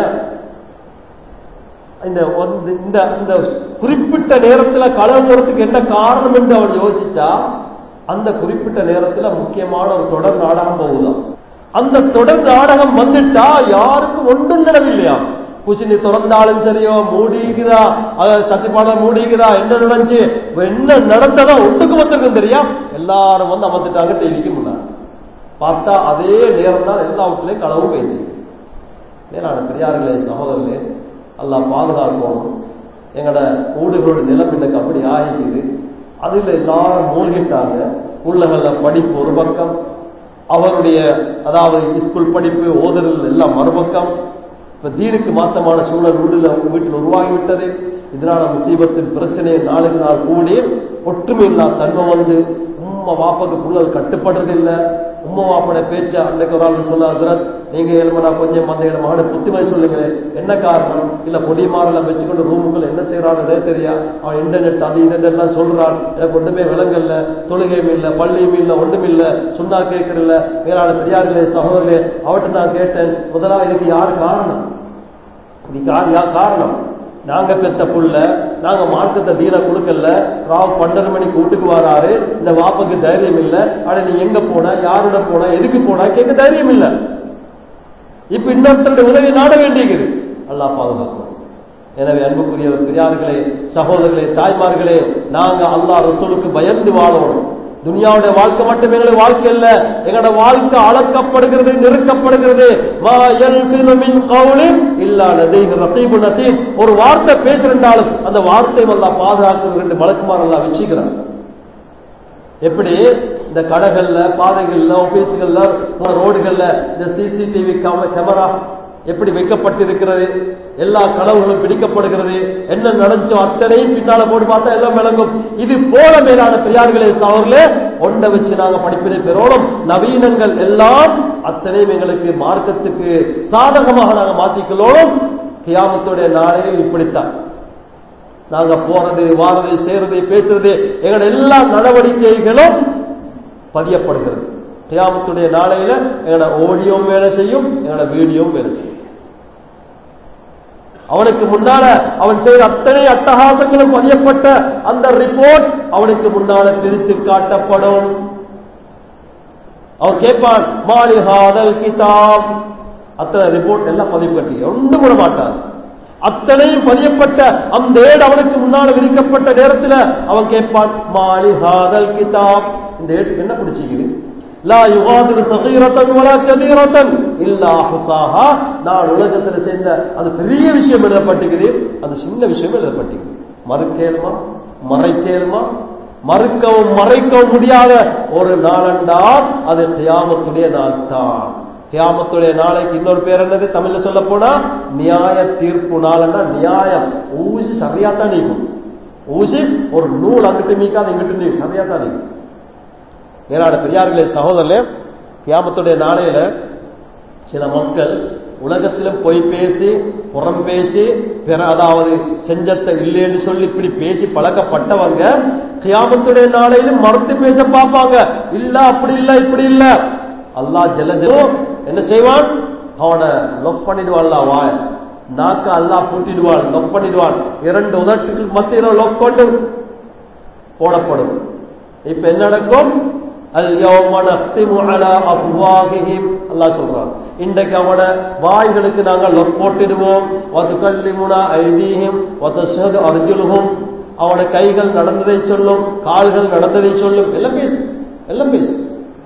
இந்த வந்து- இந்த இந்த குறிப்பிட்ட நேரத்துல களவு போறதுக்கு என்ன காரணம் என்று அவன் யோசிச்சா அந்த குறிப்பிட்ட நேரத்துல முக்கியமான ஒரு தொடர் நாடகம் போகுதாம் அந்த தொடர் நாடகம் வந்துட்டா யாருக்கும் ஒன்றும் நடவில்லையா குசினி திறந்தாலும் சரியோ மூடிக்குதா சத்திப்பாடம் மூடிக்குதா என்ன நடந்துச்சு என்ன நடந்ததோ ஒன்றுக்கு மொத்தக்கும் தெரியா எல்லாரும் வந்து அமர்ந்துட்டாங்க டிவிக்கு முன்னாடி பார்த்தா அதே நேரம் தான் எல்லா வீட்லயும் களவு போயிடுது மேலான பெரியார்களே சகோதரர்களே அல்லாஹ் பாதுகாக்கணும் எங்களோட ஊடுகளோட நிலம் இன்னைக்கு அப்படி ஆகிக்குது அதுல எல்லாரும் மூழ்கிட்டாங்க உள்ளகல்ல படிப்பு ஒரு பக்கம் அவருடைய அதாவது ஸ்கூல் படிப்பு ஓதுதல் எல்லாம் மறுபக்கம் இப்ப தீனுக்கு மாத்தமான சூழல் வீடுல வீட்டில் உருவாகிவிட்டது இதனால முசீபத்தின் பிரச்சனை நாளுக்கு நாள் கூடி ஒற்றுமையில்லா தன்மை வந்து உம்மா வாப்பாக்கு புள்ளல் கட்டுப்படுறது இல்ல உம்மா வாப்பட பேச்ச அன்னைக்கு ஒரு ஆள் சொன்னார் "ஹஸ்ரத், நீங்க ஏழுமனா கொஞ்சம் அந்த ஏழு மகனை புத்திமதி சொல்லுங்களேன் என்ன காரணம் இல்ல பொடிமாரெல்லாம் வச்சுக்கொண்டு ரூமுக்குள்ள என்ன செய்யறான்னு தெரியா அவன் இன்டர்நெட் அது இது எல்லாம் சொல்றான் எனக்கு ஒன்றுமே விளங்கல்ல தொழுகையும் இல்ல பள்ளியும் இல்ல ஒன்றும் இல்ல சொன்னா கேட்கறதில்ல வேளாண் பெரியார்களே சகோதரர்களே அவர்கிட்ட நான் கேட்டேன் முதலாவது இதுக்கு யார் காரணம் இதுக்கு யார் யார் காரணம் நாங்க பெத்த புள்ள நாங்க மார்க்கத்தை தீன கொடுக்கல ராவ் பன்னெண்டு மணிக்கு வீட்டுக்கு வராரு இந்த வாப்புக்கு தைரியம் இல்ல ஆனா நீ எங்க போன யாரோட போன எதுக்கு போன கேட்க தைரியம் இல்ல இப்ப இன்னொருத்தருடைய உதவி நாட வேண்டியிருக்குது அல்லாஹ் பாதுகாக்கும் எனவே அன்புக்குரிய பெரியார்களே சகோதரர்களே தாய்மார்களே நாங்க அல்லாஹ் ரசூலுக்கு பயந்து வாழணும் துனியாவுடைய வாழ்க்கை மட்டும் எங்களுடைய வாழ்க்கை இல்ல எங்களோட வாழ்க்கை அளக்கப்படுகிறது நெருக்கப்படுகிறது மா யல்ஃபிது மின் கௌலின் இல்லா லதைஹி ரகீபுன் அதீத். ஒரு வார்த்தை பேசுறாலும் அந்த வார்த்தை அல்லாஹ் பாதுகாக்கிறது ரெண்டு மலக்குமார் அல்லாஹ் வச்சுக்கிறான் எப்படி இந்த கடைகள்ல பாதைகள்ல ஆபீஸ்கள்ல ரோடுகள்ல இந்த சிசிடிவி கேமரா எப்படி வைக்கப்பட்டிருக்கிறது எல்லா களவுகளும் பிடிக்கப்படுகிறது என்ன நடந்துச்சோ அத்தனையும் பின்னால போட்டு பார்த்தா எல்லாம் விளங்கும் இது போல மேலான பெரியார்களே அவர்களே ஒன்றை வச்சு நாங்க படிப்பினை பெறோம் நவீனங்கள் எல்லாம் அத்தனையும் எங்களுக்கு மார்க்கத்துக்கு சாதகமாக நாங்க மாத்திக்கொள்ளோம் கியாமத்துடைய நாளே இப்படித்தான் நாங்க போறது வாரது சேருது பேசுறது எங்களோட எல்லா நடவடிக்கைகளும் பதியப்படுகிறது கியாமத்துடைய நாளையில எங்களோட ஆடியோவும் வேலை செய்யும் எங்களோட வீடியோவும் வேலை செய்யும் அவனுக்கு முன்னால அவன் செய்த அத்தனை அட்டகாசங்களும் பதியப்பட்ட அந்த ரிப்போர்ட் அவனுக்கு முன்னால பிரித்து காட்டப்படும் அவன் கேட்பான் மாலிஹாதல் கிதாப் அத்தனை ரிப்போர்ட் எல்லாம் பதிவு கட்டி ஒன்றும் விட மாட்டான் அத்தனையும் பதியப்பட்ட அந்த ஏடு அவனுக்கு முன்னால விரிக்கப்பட்ட நேரத்தில் அவன் கேட்பான் மாலிஹாதல் கிதாப் இந்த ஏட்டுக்கு என்ன பிடிச்சிக்குது லா யுகாதிரு சகீரத்தன் வலா கபீரத்தன் இல்லா ஹுசாஹா நான் உலகத்தில் சேர்ந்த அது பெரிய விஷயம் எழுதப்பட்டிருக்குது அது சின்ன விஷயம் எழுதப்பட்டிருக்குது மறுக்கேலுமா மறைக்கேலுமா மறுக்கவும் மறைக்கவும் முடியாத ஒரு நாளண்டால் அது தியாமத்துடைய நாள் தான் கியாமத்துடைய நாளைக்கு இன்னொரு பேர் என்னது தமிழ்ல சொல்ல போனா நியாய தீர்ப்பு நாள்னா நியாயம் ஊசி சரியா தான் நீக்கும் ஊசி ஒரு நூல் அங்கிட்டு மீக்காது இங்கிட்டு நீ சரியா தான் நீக்கும் ஏனாட பெரியார்களே சகோதரர்களே கியாமத்துடைய நாளையில சில மக்கள் உலகத்திலும் பொய் பேசி புறம் பேசி பிற அதாவது செஞ்சத்தை இல்லைன்னு சொல்லி இப்படி பேசி பழக்கப்பட்டவங்க கியாமத்துடைய நாளையிலும் மறுத்து பேச பார்ப்பாங்க இல்ல அப்படி இல்ல இப்படி இல்ல அல்லாஹ் ஜலஜோ என்ன செய்வான் அவனை லொக் பண்ணிடுவான்ல வாய் நாக்க அல்லாஹ் பூட்டிடுவான் லொக் பண்ணிடுவான் இரண்டு உதட்டுக்கு மத்தியில் லொக் கொண்டு போடப்படும் இப்ப என்ன நடக்கும் அல் யௌம நக்திமு அலா அஃப்வாஹிஹிம் அல்லாஹ் சொல்றான் இன்றைக்கு அவன வாய்களுக்கு நாங்கள் லொக் போட்டிடுவோம் வதுகல்லிமுனா ஐதீஹிம் வதஷ்ஹது அர்ஜுலுஹும் அவன கைகள் நடந்ததை சொல்லும் கால்கள் நடந்ததை சொல்லும் எல்லாம் பேசு எல்லாம் பேசு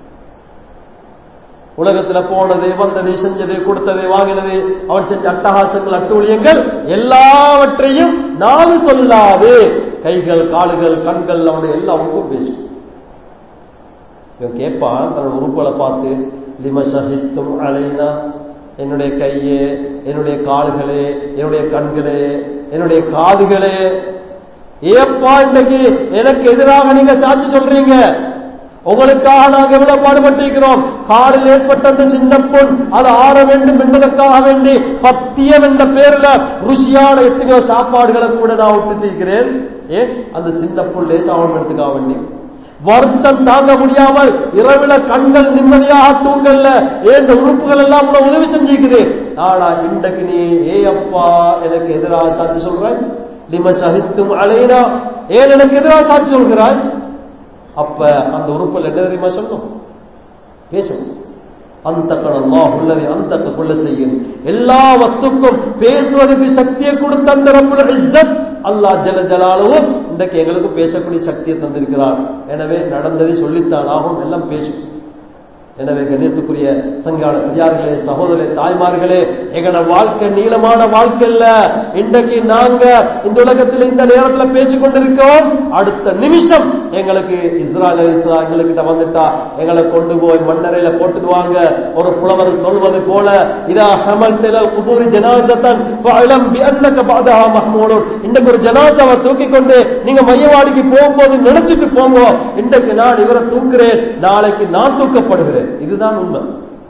உலகத்துல போனது வந்தது செஞ்சது கொடுத்தது வாங்கினது அவன் செஞ்ச அட்டகாசங்கள் அட்டூழியங்கள் எல்லாவற்றையும் நாவு சொல்லாது கைகள் கால்கள் கண்கள் அவனுடைய எல்லாவுக்கும் பேசும் இவன் கேட்பான் தன்னோட உறுப்புகளை பார்த்து லிம சஹித்தும் அலைனா என்னுடைய கையே என்னுடைய கால்களே என்னுடைய கண்களே என்னுடைய காதுகளே ஏப்பா இன்னைக்கு எனக்கு எதிராக நீங்க சாட்சி சொல்றீங்க உங்களுக்காக நாங்க எவ்வளவு பாடுபட்டிருக்கிறோம் காரில் ஏற்பட்ட அந்த சின்ன பொன் அது ஆற வேண்டும் என்பதற்காக வேண்டி பத்தியம் என்ற பேர்ல ருசியான எத்தனையோ சாப்பாடுகளை கூட நான் விட்டுத்திருக்கிறேன் ஏன் அந்த சின்ன பொன் லேசாகணுன்றதுக்காக வேண்டி வருத்தம் தாங்க முடியாமல் இரவுல கண்கள் நிம்மதியாக தூங்கல்ல ஏன் உறுப்புகள் எல்லாம் கூட உதவி செஞ்சிருக்குது ஆனா இன்றைக்கு நீ ஏ அப்பா எனக்கு எதிராக சாட்சி சொல்றாய் லிம சகித்தும் அலைனா ஏன் எனக்கு எதிராக சாட்சி சொல்கிறாய் அப்ப அந்த உறுப்பில் என்ன தெரியுமா சொல்லும் பேசும் அந்த அல்லாஹ் உள்ளதை அந்த கொள்ள செய்யும் எல்லா வஸ்துக்கும் பேசுவதற்கு சக்தியை கொடுத்த அந்த ரப்புல் இஸ்ஸத் அல்லாஹ் ஜல ஜலாலுவும் இன்றைக்கு எங்களுக்கு பேசக்கூடிய சக்தியை தந்திருக்கிறார் எனவே நடந்ததை சொல்லித்தான் ஆகும் எல்லாம் பேசும் எனவே கண்ணியத்துக்குரிய சங்கான பெரியார்களே சகோதரே தாய்மார்களே எங்களோட வாழ்க்கை நீளமான வாழ்க்கை இல்ல இன்றைக்கு நாங்க இந்த உலகத்தில் இந்த நேரத்தில் பேசிக் கொண்டிருக்கிறோம் அடுத்த நிமிஷம் எங்களுக்கு இஸ்ராயல் இஸ்ரா எங்களுக்கு வந்துட்டா எங்களை கொண்டு போய் மண்ணறையில போட்டுடுவாங்க ஒரு புலவர் சொல்வது போல இதா ஹமல் திலல் குபூரி ஜனாதத்தன் ஃபஅலம் பிஅன்னக பஅதஹா மஹ்மூலுன் இன்றைக்கு ஒரு ஜனாதாவை தூக்கி கொண்டு நீங்க மையவாடிக்கு போகும்போது நினைச்சிட்டு போங்க இன்றைக்கு நான் இவரை தூக்குறேன் நாளைக்கு நான் தூக்கப்படுகிறேன் இதுதான் உண்மை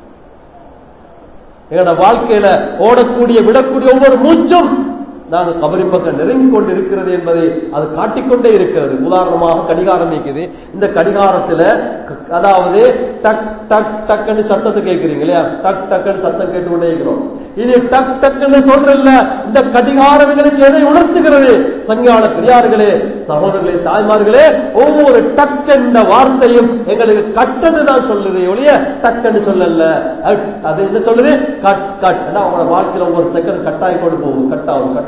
எங்களோட வாழ்க்கையில ஓடக்கூடிய விடக்கூடிய ஒவ்வொரு மூச்சும் நாங்க கபரி பக்கம் நெருங்கி கொண்டு இருக்கிறது என்பதை அது காட்டிக்கொண்டே இருக்கிறது உதாரணமாக கடிகாரம் நீக்குது இந்த கடிகாரத்துல க- அதாவது டக் டக் டக்குன்னு சத்தத்தை கேட்கிறீங்க இல்லையா டக் டக்குன்னு சத்தம் கேட்டுக்கொண்டே இருக்கிறோம் இது டக் டக்குன்னு சொல்றல்ல இந்த கடிகாரம் எங்களுக்கு எதை உணர்த்துகிறது சங்கான பெரியார்களே சகோதரர்களே தாய்மார்களே ஒவ்வொரு டக் என்ற வார்த்தையும் எங்களுக்கு கட்டன்னு தான் சொல்லுது ஒழிய டக்குன்னு சொல்லல அட், அது என்ன சொல்லுது கட் கட் ஏன்னா அவங்களோட வாழ்க்கையில ஒவ்வொரு செகண்ட் கட்டாய் கொண்டு போகும் கட் ஆகும் கட் ஆகும்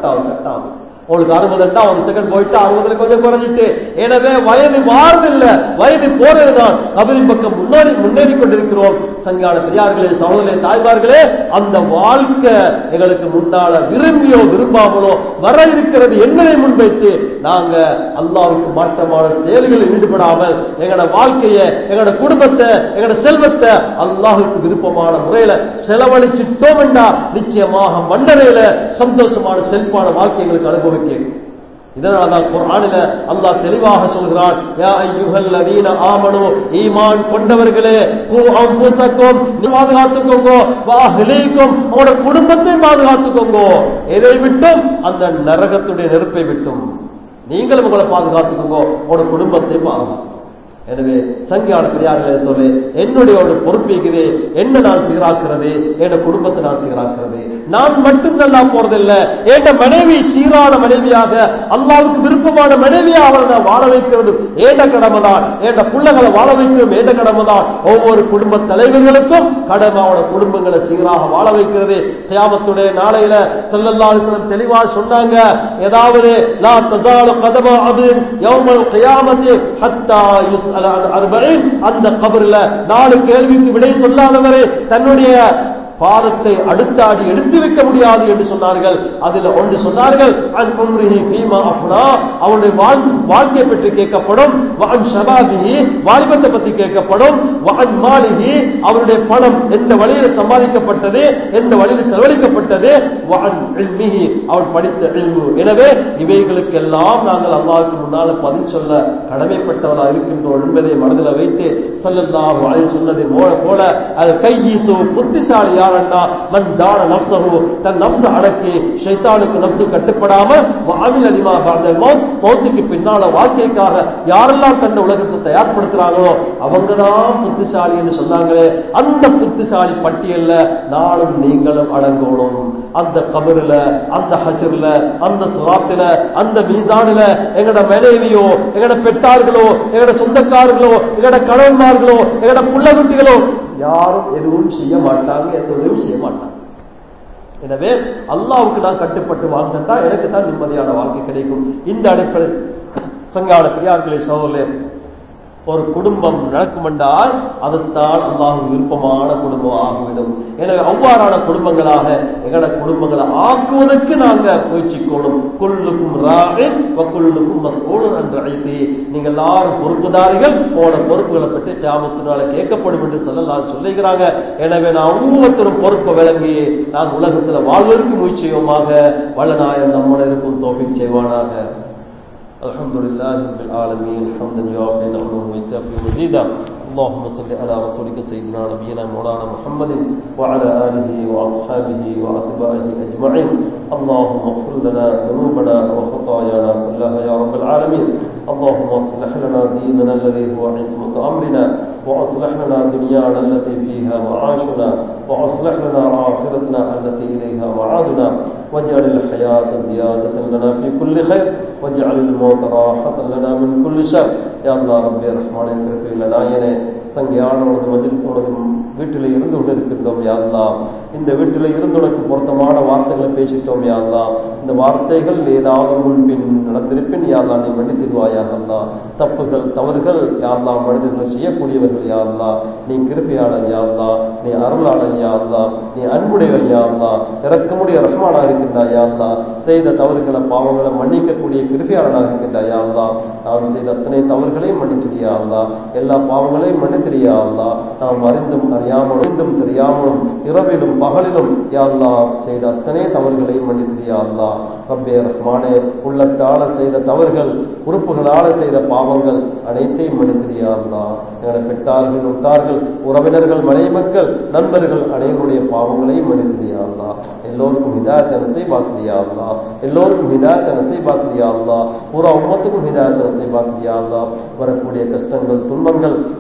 கட்டாகும் கட்டாகும் உங்களுக்கு அறுபதுட்டா ஒரு செகண்ட் போயிட்டு அறுபதுல கொஞ்சம் குறைஞ்சிட்டு எனவே வயது மாறுதில்ல வயது போறதுதான் கபரின் பக்கம் முன்னாடி முன்னேறி கொண்டிருக்கிறோம் சங்கான பெரியார்களே சகோதரே தாய்மார்களே அந்த வாழ்க்கை எங்களுக்கு முன்னால விரும்பியோ விரும்பாமலோ வர இருக்கிறது என்பதை முன்வைத்து நாங்க அல்லாவுக்கு மாற்றமான செயல்களில் ஈடுபடாமல் எங்களோட வாழ்க்கையை எங்களோட குடும்பத்தை எங்களோட செல்வத்தை அல்லாஹுக்கு விருப்பமான முறையில செலவழிச்சிட்டோம் என்றா நிச்சயமாக மன்னரையில சந்தோஷமான செல்பான வாழ்க்கை எங்களுக்கு அனுபவிக்க இதனால்தான் குர்ஆனில அல்லாஹ் தெளிவாக சொல்கிறான் யா அய்யுஹல் லதீன ஆமனு ஈமான் கொண்டவர்களே கூ அன்புசக்கும் பாதுகாத்துக்கோங்க வாஹ்லீக்கும் உங்களோட குடும்பத்தை பாதுகாத்துக்கோங்க எதை விட்டும் அந்த நரகத்துடைய நெருப்பை விட்டும் நீங்களும் உங்களை பாதுகாத்துக்கோங்க உங்களோட குடும்பத்தை பாதுகாத்து எனவே சங்கியான பெரியார்களே சொல்லி என்னுடைய ஒரு பொறுப்பு இருக்குது என்ன நான் சீராக்குறது என் குடும்பத்தை நான் சீராக்குறது நான் மட்டும் நல்லா போறதில்ல என் மனைவி சீரான மனைவியாக அல்லாவுக்கு விருப்பமான மனைவியாக அவரை நான் வாழ வைக்கிறது ஏண்ட கடமை தான் என் பிள்ளைகளை வாழ வைக்கிறது ஏண்ட கடமை தான் ஒவ்வொரு குடும்ப தலைவர்களுக்கும் கடமை அவனோட குடும்பங்களை சீராக வாழ வைக்கிறது கியாமத்துடைய நாளையில செல்லல்லாஹு தெளிவா சொன்னாங்க ஏதாவது லா தஸாலு கதமா அப்தின் யௌமல் கியாமத்தி ஹத்தா யுஸ்அல அன் அர்பஈன் அந்த கபர்ல நாலு கேள்விக்கு விடை சொல்லாதவரை தன்னுடைய பாதத்தை அடுத்தாடி எடுத்து வைக்க முடியாது என்று சொன்னார்கள் அதில் ஒன்று சொன்னார்கள் அன் உம்ரிஹி ஃபீமா அஃப்னா அவனுடைய வாழ்- வாழ்க்கை பற்றி கேட்கப்படும் வஅன் ஷபாபிஹி வாலிபத்தை பற்றி கேட்கப்படும் வஅன் மாலிஹி அவருடைய பணம் எந்த வழியில் சம்பாதிக்கப்பட்டது எந்த வழியில் செலவழிக்கப்பட்டது வஅன் இல்மிஹி அவன் படித்த இல்மு எனவே இவைகளுக்கு எல்லாம் நாங்கள் அல்லாஹ்வுக்கு முன்னால் பதில் சொல்ல கடமைப்பட்டவராக இருக்கின்றோம் என்பதை மனதில் வைத்து ஸல்லல்லாஹு அலைஹி சொன்னதை போல போல அது கையீசு புத்திசாலி யாரண்டா மன் தான நப்சஹு தன் நப்ச அடக்கி ஷைத்தானுக்கு நப்சு கட்டுப்படாம வாமில் அலிமா பாதல் மௌத் மௌத்துக்கு பின்னால வாழ்க்கைக்காக யாரெல்லாம் தன்னை உலகத்தை தயார்படுத்துறாங்களோ அவங்க தான் புத்திசாலி என்று சொன்னாங்களே அந்த புத்திசாலி பட்டியல்ல நானும் நீங்களும் அடங்கணும் அந்த கபருல அந்த ஹசிர்ல அந்த சுராத்தில அந்த மீசானில எங்கட மனைவியோ எங்கட பெற்றார்களோ எங்கட சொந்தக்காரர்களோ எங்கட கணவன்மார்களோ எங்கட புள்ள குட்டிகளோ யாரும் எதுவும் செய்ய மாட்டாங்க எந்த உதவியும் செய்ய மாட்டாங்க எனவே அல்லாவுக்கு நான் கட்டுப்பட்டு வாழ்ந்தா எனக்கு தான் நிம்மதியான வாழ்க்கை கிடைக்கும் இந்த அடிப்படை சங்கான பெரியார்களே சோழர்களே ஒரு குடும்பம் நடக்கும் என்றால் அதுதான் அல்லாஹ் விருப்பமான குடும்பம் ஆகிவிடும் எனவே அவ்வாறான குடும்பங்களாக எங்களோட குடும்பங்களை ஆக்குவதற்கு நாங்க முயற்சிக்கணும் குள்ளுக்கும் ராகின் குள்ளுக்கும் மஸ்கூலன் என்று அழைத்து நீங்கள் எல்லாரும் பொறுப்புதாரிகள் உங்களோட பொறுப்புகளை பற்றி கியாமத்தினால கேட்கப்படும் என்று சொல்லலாம் சொல்லுகிறாங்க எனவே நான் ஒவ்வொருத்தரும் பொறுப்பை விளங்கி நான் உலகத்துல வாழ்வதற்கு முயற்சி செய்வோமாக வல்லநாயன் நம்மளுக்கும் தோல்வி செய்வானாக الحمد لله رب العالمين حمدا يوافي نعمه ويكافي مزيدا اللهم صل على رسولك سيدنا نبينا مولانا محمد وعلى اله واصحابه واتباعه اجمعين اللهم اغفر لنا ذنوبنا وخطايانا كلها يا رب العالمين اللهم اصلح لنا ديننا الذي هو عصمه امرنا واصلح لنا دنيانا التي فيها معاشنا واصلح لنا اخرتنا التي اليها معادنا واجعل الحياه زياده لنا في كل خير واجعل الموت راحة لنا من كل شر يا الله ربي الرحمن கிருபையில் நாயனே சங்கியானோடு மஜிலிசோடதும் வீட்டில் இருந்து கொண்டிருக்கின்றோம் யாழ்லா இந்த வீட்டில் இருந்து உனக்கு பொருத்தமான வார்த்தைகளை பேசிட்டோம் யாழ்லா இந்த வார்த்தைகள் ஏதாவது முன்பின் நடந்திருப்பின் யாழ்லா நீ மன்னித்திருவாயாக அல்லா தப்புகள் தவறுகள் யாழ்லா மனிதர்கள் செய்யக்கூடியவர்கள் யாழ்லா நீ கிருபையாளன் யாழ்லா நீ அருளாளன் யாழ்லா நீ அன்புடையவன் யாழ்லா இறக்கமுடைய ரஹ்மானா இருக்கின்றாய் யாழ்லா செய்த தவறுகளை பாவங்களை மன்னிக்கக்கூடிய கிருபையாளனாக இருக்கின்றாய் யாழ்லா நாம் செய்த அத்தனை தவறுகளையும் மன்னிச்சிரியா அல்லா எல்லா பாவங்களையும் மன்னித்திரியா அல்லா நாம் அறிந்தும் அறியாமலும் அறிந்தும் தெரியாமலும் இரவிலும் பகலிலும் யா அல்லா செய்த அத்தனை தவறுகளையும் மன்னித்திரியா அல்லா ரப்பே ரஹ்மானே உள்ளத்தால செய்த தவறுகள் உறுப்புகளால செய்த பாவங்கள் அனைத்தையும் மன்னித்திரியா அல்லா எங்களை பெற்றார்கள் உட்டார்கள் உறவினர்கள் மனைவி மக்கள் நண்பர்கள் அனைவருடைய பாவங்களையும் மன்னித்திரியா அல்லா எல்லோருக்கும் ஹிதாயத்தை நசீபாக்கிறியா அல்லா எல்லோருக்கும் ஹிதாயத்தை நசீபாக்கிறியா அல்லா பூரா உம்மத்துக்கும் ஹிதாயத்தை நசீபாக்கிறியா அல்லா வரக்கூடிய கஷ்டங்கள் துன்பங்கள் துயரங்கள்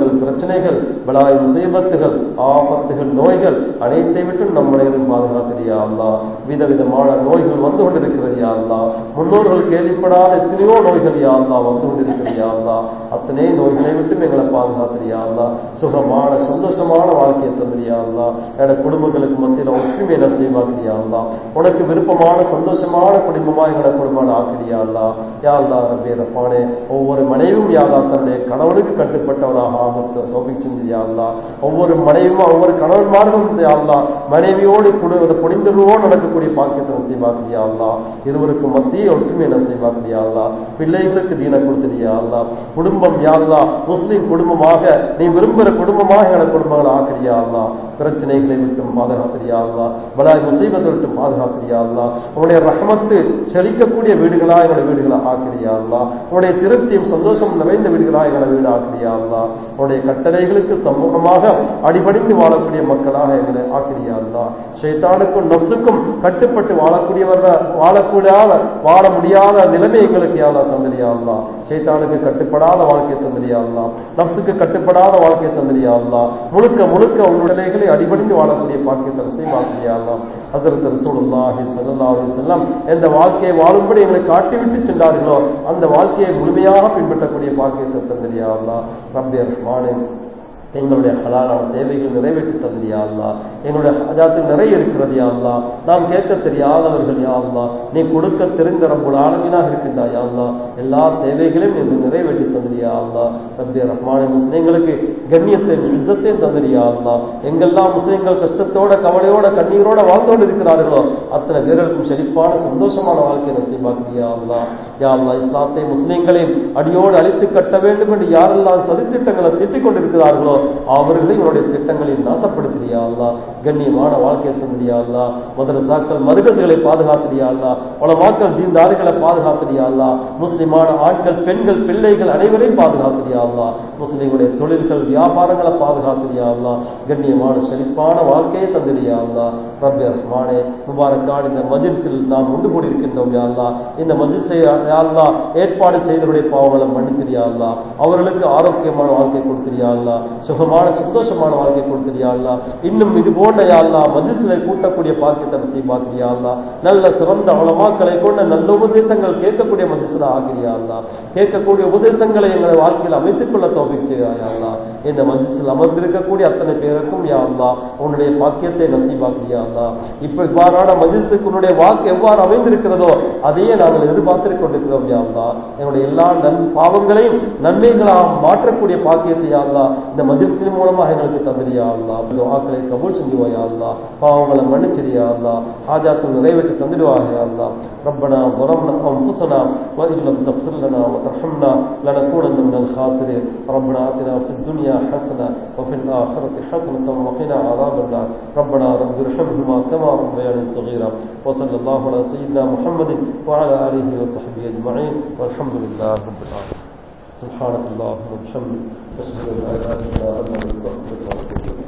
துன்பங்கள் பிரச்சனைகள் பலாய் முசீபத்துகள் ஆபத்துகள் நோய்கள் அனைத்தை விட்டு நம்மளையும் பாதுகாத்திரியா அல்லா விதவிதமான நோய்கள் வந்து கொண்டிருக்கிறது யா அல்லா முன்னோர்கள் கேள்விப்படாத எத்தனையோ நோய்கள் யா அல்லா வந்து கொண்டிருக்கிறது யா அல்லா அத்தனை நோய்களை விட்டு எங்களை பாதுகாத்திரியா அல்லா சுகமான சந்தோஷமான வாழ்க்கையை தந்திரியா அல்லா என்னோட குடும்பங்களுக்கு மத்தியில் ஒற்றுமை நசீவாக்கிறியா அல்லா உனக்கு விருப்பமான சந்தோஷமான குடும்பமா எங்களோட குடும்பம் ஆக்கிறியா அல்லா யா அல்லா ரபே ரப்பானே ஒவ்வொரு மனைவியும் யாதா தன்னுடைய கணவனுக்கு கட்டுப்பட்டவராக ஆகத்து தோப்பி செஞ்சியா அல்லா ஒவ்வொரு மனைவியும் ஒவ்வொரு கணவன்மார்களும் யா அல்லா மனைவியோடு குடு புனிந்தருவோடு நடக்கக்கூடிய பாக்கியத்தை நசீவாக்கிறியா அல்லா இருவருக்கு மத்திய ஒற்றுமை நசீவாக்கிறியா அல்லா பிள்ளைகளுக்கு தீன கொடுத்துறியா அல்லா குடும்பம் யாழ்லா முஸ்லிம் குடும்பமாக நீ விரும்புகிற குடும்பமாக எங்களோட குடும்பங்களை ஆக்கிறியா அல்லா பிரச்சனைகளை விட்டும் பாதுகாத்திரியா அல்லா பலாய் முசீபத்தை விட்டும் பாதுகாத்திரியா அல்லா உன்னுடைய ரஹமத்து செழிக்கக்கூடிய வீடுகளா எங்களோட வீடுகளை ஆக்கிறியா அல்லா உன்னுடைய திருப்தியும் சந்தோஷம் நிறைந்த வீடுகளா எங்களோட வீடு ஆக்கிறியா அல்லா உன்னுடைய கட்டளைகளுக்கு சமூகமாக அடிபடிந்து வாழக்கூடிய மக்களாக எங்களை ஆக்கிறியா அல்லா ஷைத்தானுக்கும் நப்சுக்கும் கட்டுப்பட்டு வாழக்கூடியவர்கள் வாழக்கூடாத வாழ முடியாத நிலைமை எங்களுக்கு யாரா தந்திரியா அல்லா ஷைத்தானுக்கு கட்டுப்படாத வாழ்க்கை தந்திரியா அல்லா நப்சுக்கு கட்டுப்படாத வாழ்க்கை தந்திரியா அல்லா முழுக்க முழுக்க உன்னுடலைகளை அடிபடிந்து வாழக்கூடிய பாக்கியத்தை செய்வாக்கியா அல்லா அதற்கு ரசூலுல்லாஹி ஸல்லல்லாஹு அலைஹி வஸல்லம் எந்த வாழ்க்கையை வாழும்படி எங்களை காட்டிவிட்டு சென்றார்களோ அந்த வாழ்க்கையை முழுமையாக பின்பற்றக்கூடிய பாக்கியத்தை தந்திரியா அல்லா ரப்பி ரஹ்மானே எங்களுடைய ஹலாலான தேவைகள் நிறைவேற்றி தந்திரியா அல்லா எங்களுடைய ஹஜாத்தில் நிறைய இருக்கிறது யா அல்லா நாம் கேட்க தெரியாதவர்கள் யா அல்லா நீ கொடுக்க தெரிந்த ரப்புல் ஆளுமையாக இருக்கின்றா யா அல்லா எல்லா தேவைகளையும் நீ நிறைவேற்றி தந்திரியா அல்லா ரப்பி ரஹ்மானே முஸ்லீம்களுக்கு கண்ணியத்தை இzzத்தையும் தந்திரியா அல்லா எங்கெல்லாம் முஸ்லீம்கள் கஷ்டத்தோட கவலையோட கண்ணீரோட வாழ்ந்தோடு இருக்கிறார்களோ அத்தனை பேர்களுக்கும் செழிப்பான சந்தோஷமான வாழ்க்கையை நசீபாக்கியா அல்லா யா அல்லா இஸ்லாத்தை முஸ்லீம்களை அடியோடு அழித்து கட்ட வேண்டும் என்று யாரெல்லாம் சதித்திட்டங்களை திட்டிக் கொண்டிருக்கிறார்களோ அவர்களை உன்னுடைய திட்டங்களை நாசப்படுத்தியா அல்லா கண்ணியமான வாழ்க்கையை தந்திரியா அல்லா மதரசாக்கள் மருகசுகளை பாதுகாத்திரியா அல்லா உலமாக்கள் தீந்தாரிகளை பாதுகாத்திரியா அல்லா முஸ்லிமான ஆண்கள் பெண்கள் பிள்ளைகள் அனைவரையும் பாதுகாத்திரியா அல்லா முஸ்லிம்களுடைய தொழில்கள் வியாபாரங்களை பாதுகாத்திரியா அல்லா கண்ணியமான செழிப்பான வாழ்க்கையை தந்திரியா அல்லா ரப்பி ரஹ்மானே முபாரக்கான் இந்த மஜில்ஸில் நாம் உண்டு கூடியிருக்கின்றோம் யா அல்லா இந்த மஜில்ஸை யா அல்லா ஏற்பாடு செய்தவருடைய பாவங்களை மன்னித்திரியா அல்லா அவர்களுக்கு ஆரோக்கியமான வாழ்க்கை கொடுத்திரியா அல்லா சுகமான சந்தோஷமான வாழ்க்கை கொடுத்திரியா அல்லா இன்னும் இது போன்ற யா அல்லா மஜில்ஸில் கூட்டக்கூடிய பாக்கியத்தை பற்றி பார்க்கிறியா அல்லா நல்ல சிறந்த உலமாக்களை கொண்ட நல்ல உபதேசங்கள் கேட்கக்கூடிய மஜிஸ்ல ஆகிறியா அல்லா கேட்கக்கூடிய உபதேசங்களை எங்களை வாழ்க்கையில் அமைத்துக் கொள்ள தோப்பிச்சியா அல்லா இந்த மஜிஸில் அமர்ந்திருக்கக்கூடிய அத்தனை பேருக்கும் யா அல்லா உன்னுடைய பாக்கியத்தை நசீபாக்கிறியா அல்லா இப்ப இவ்வாறான மஜிஸுக்கு உன்னுடைய வாக்கு எவ்வாறு அமைந்திருக்கிறதோ அதையே நாங்கள் எதிர்பார்த்து கொண்டிருக்கிறோம் யா அல்லா எங்களுடைய எல்லா நன் பாவங்களையும் நன்மைகளாக மாற்றக்கூடிய பாக்கியத்தை யா அல்லா இந்த மஜிஸின் மூலமாக எங்களுக்கு தந்திரியா அல்லா துஆக்களை கபூல் செஞ்சுவாயா அல்லா பாவங்களை மன்னிச்சிரியா அல்லா ஹாஜாத்து நிறைவேற்றி தந்துடுவாயா யா அல்லா ربنا ظلمنا انفسنا وان لم تغفر لنا وترحمنا لنكونن من الخاسرين ربنا اتنا في الدنيا حسنه وفي الاخره حسنه وقنا عذاب النار ربنا رب ارحمهما كما ربياني صغيرا وصلى الله على سيدنا محمد وعلى اله وصحبه اجمعين والحمد لله رب العالمين سبحانك اللهم وبحمدك اشهد ان لا اله الا انت استغفرك واتوب اليك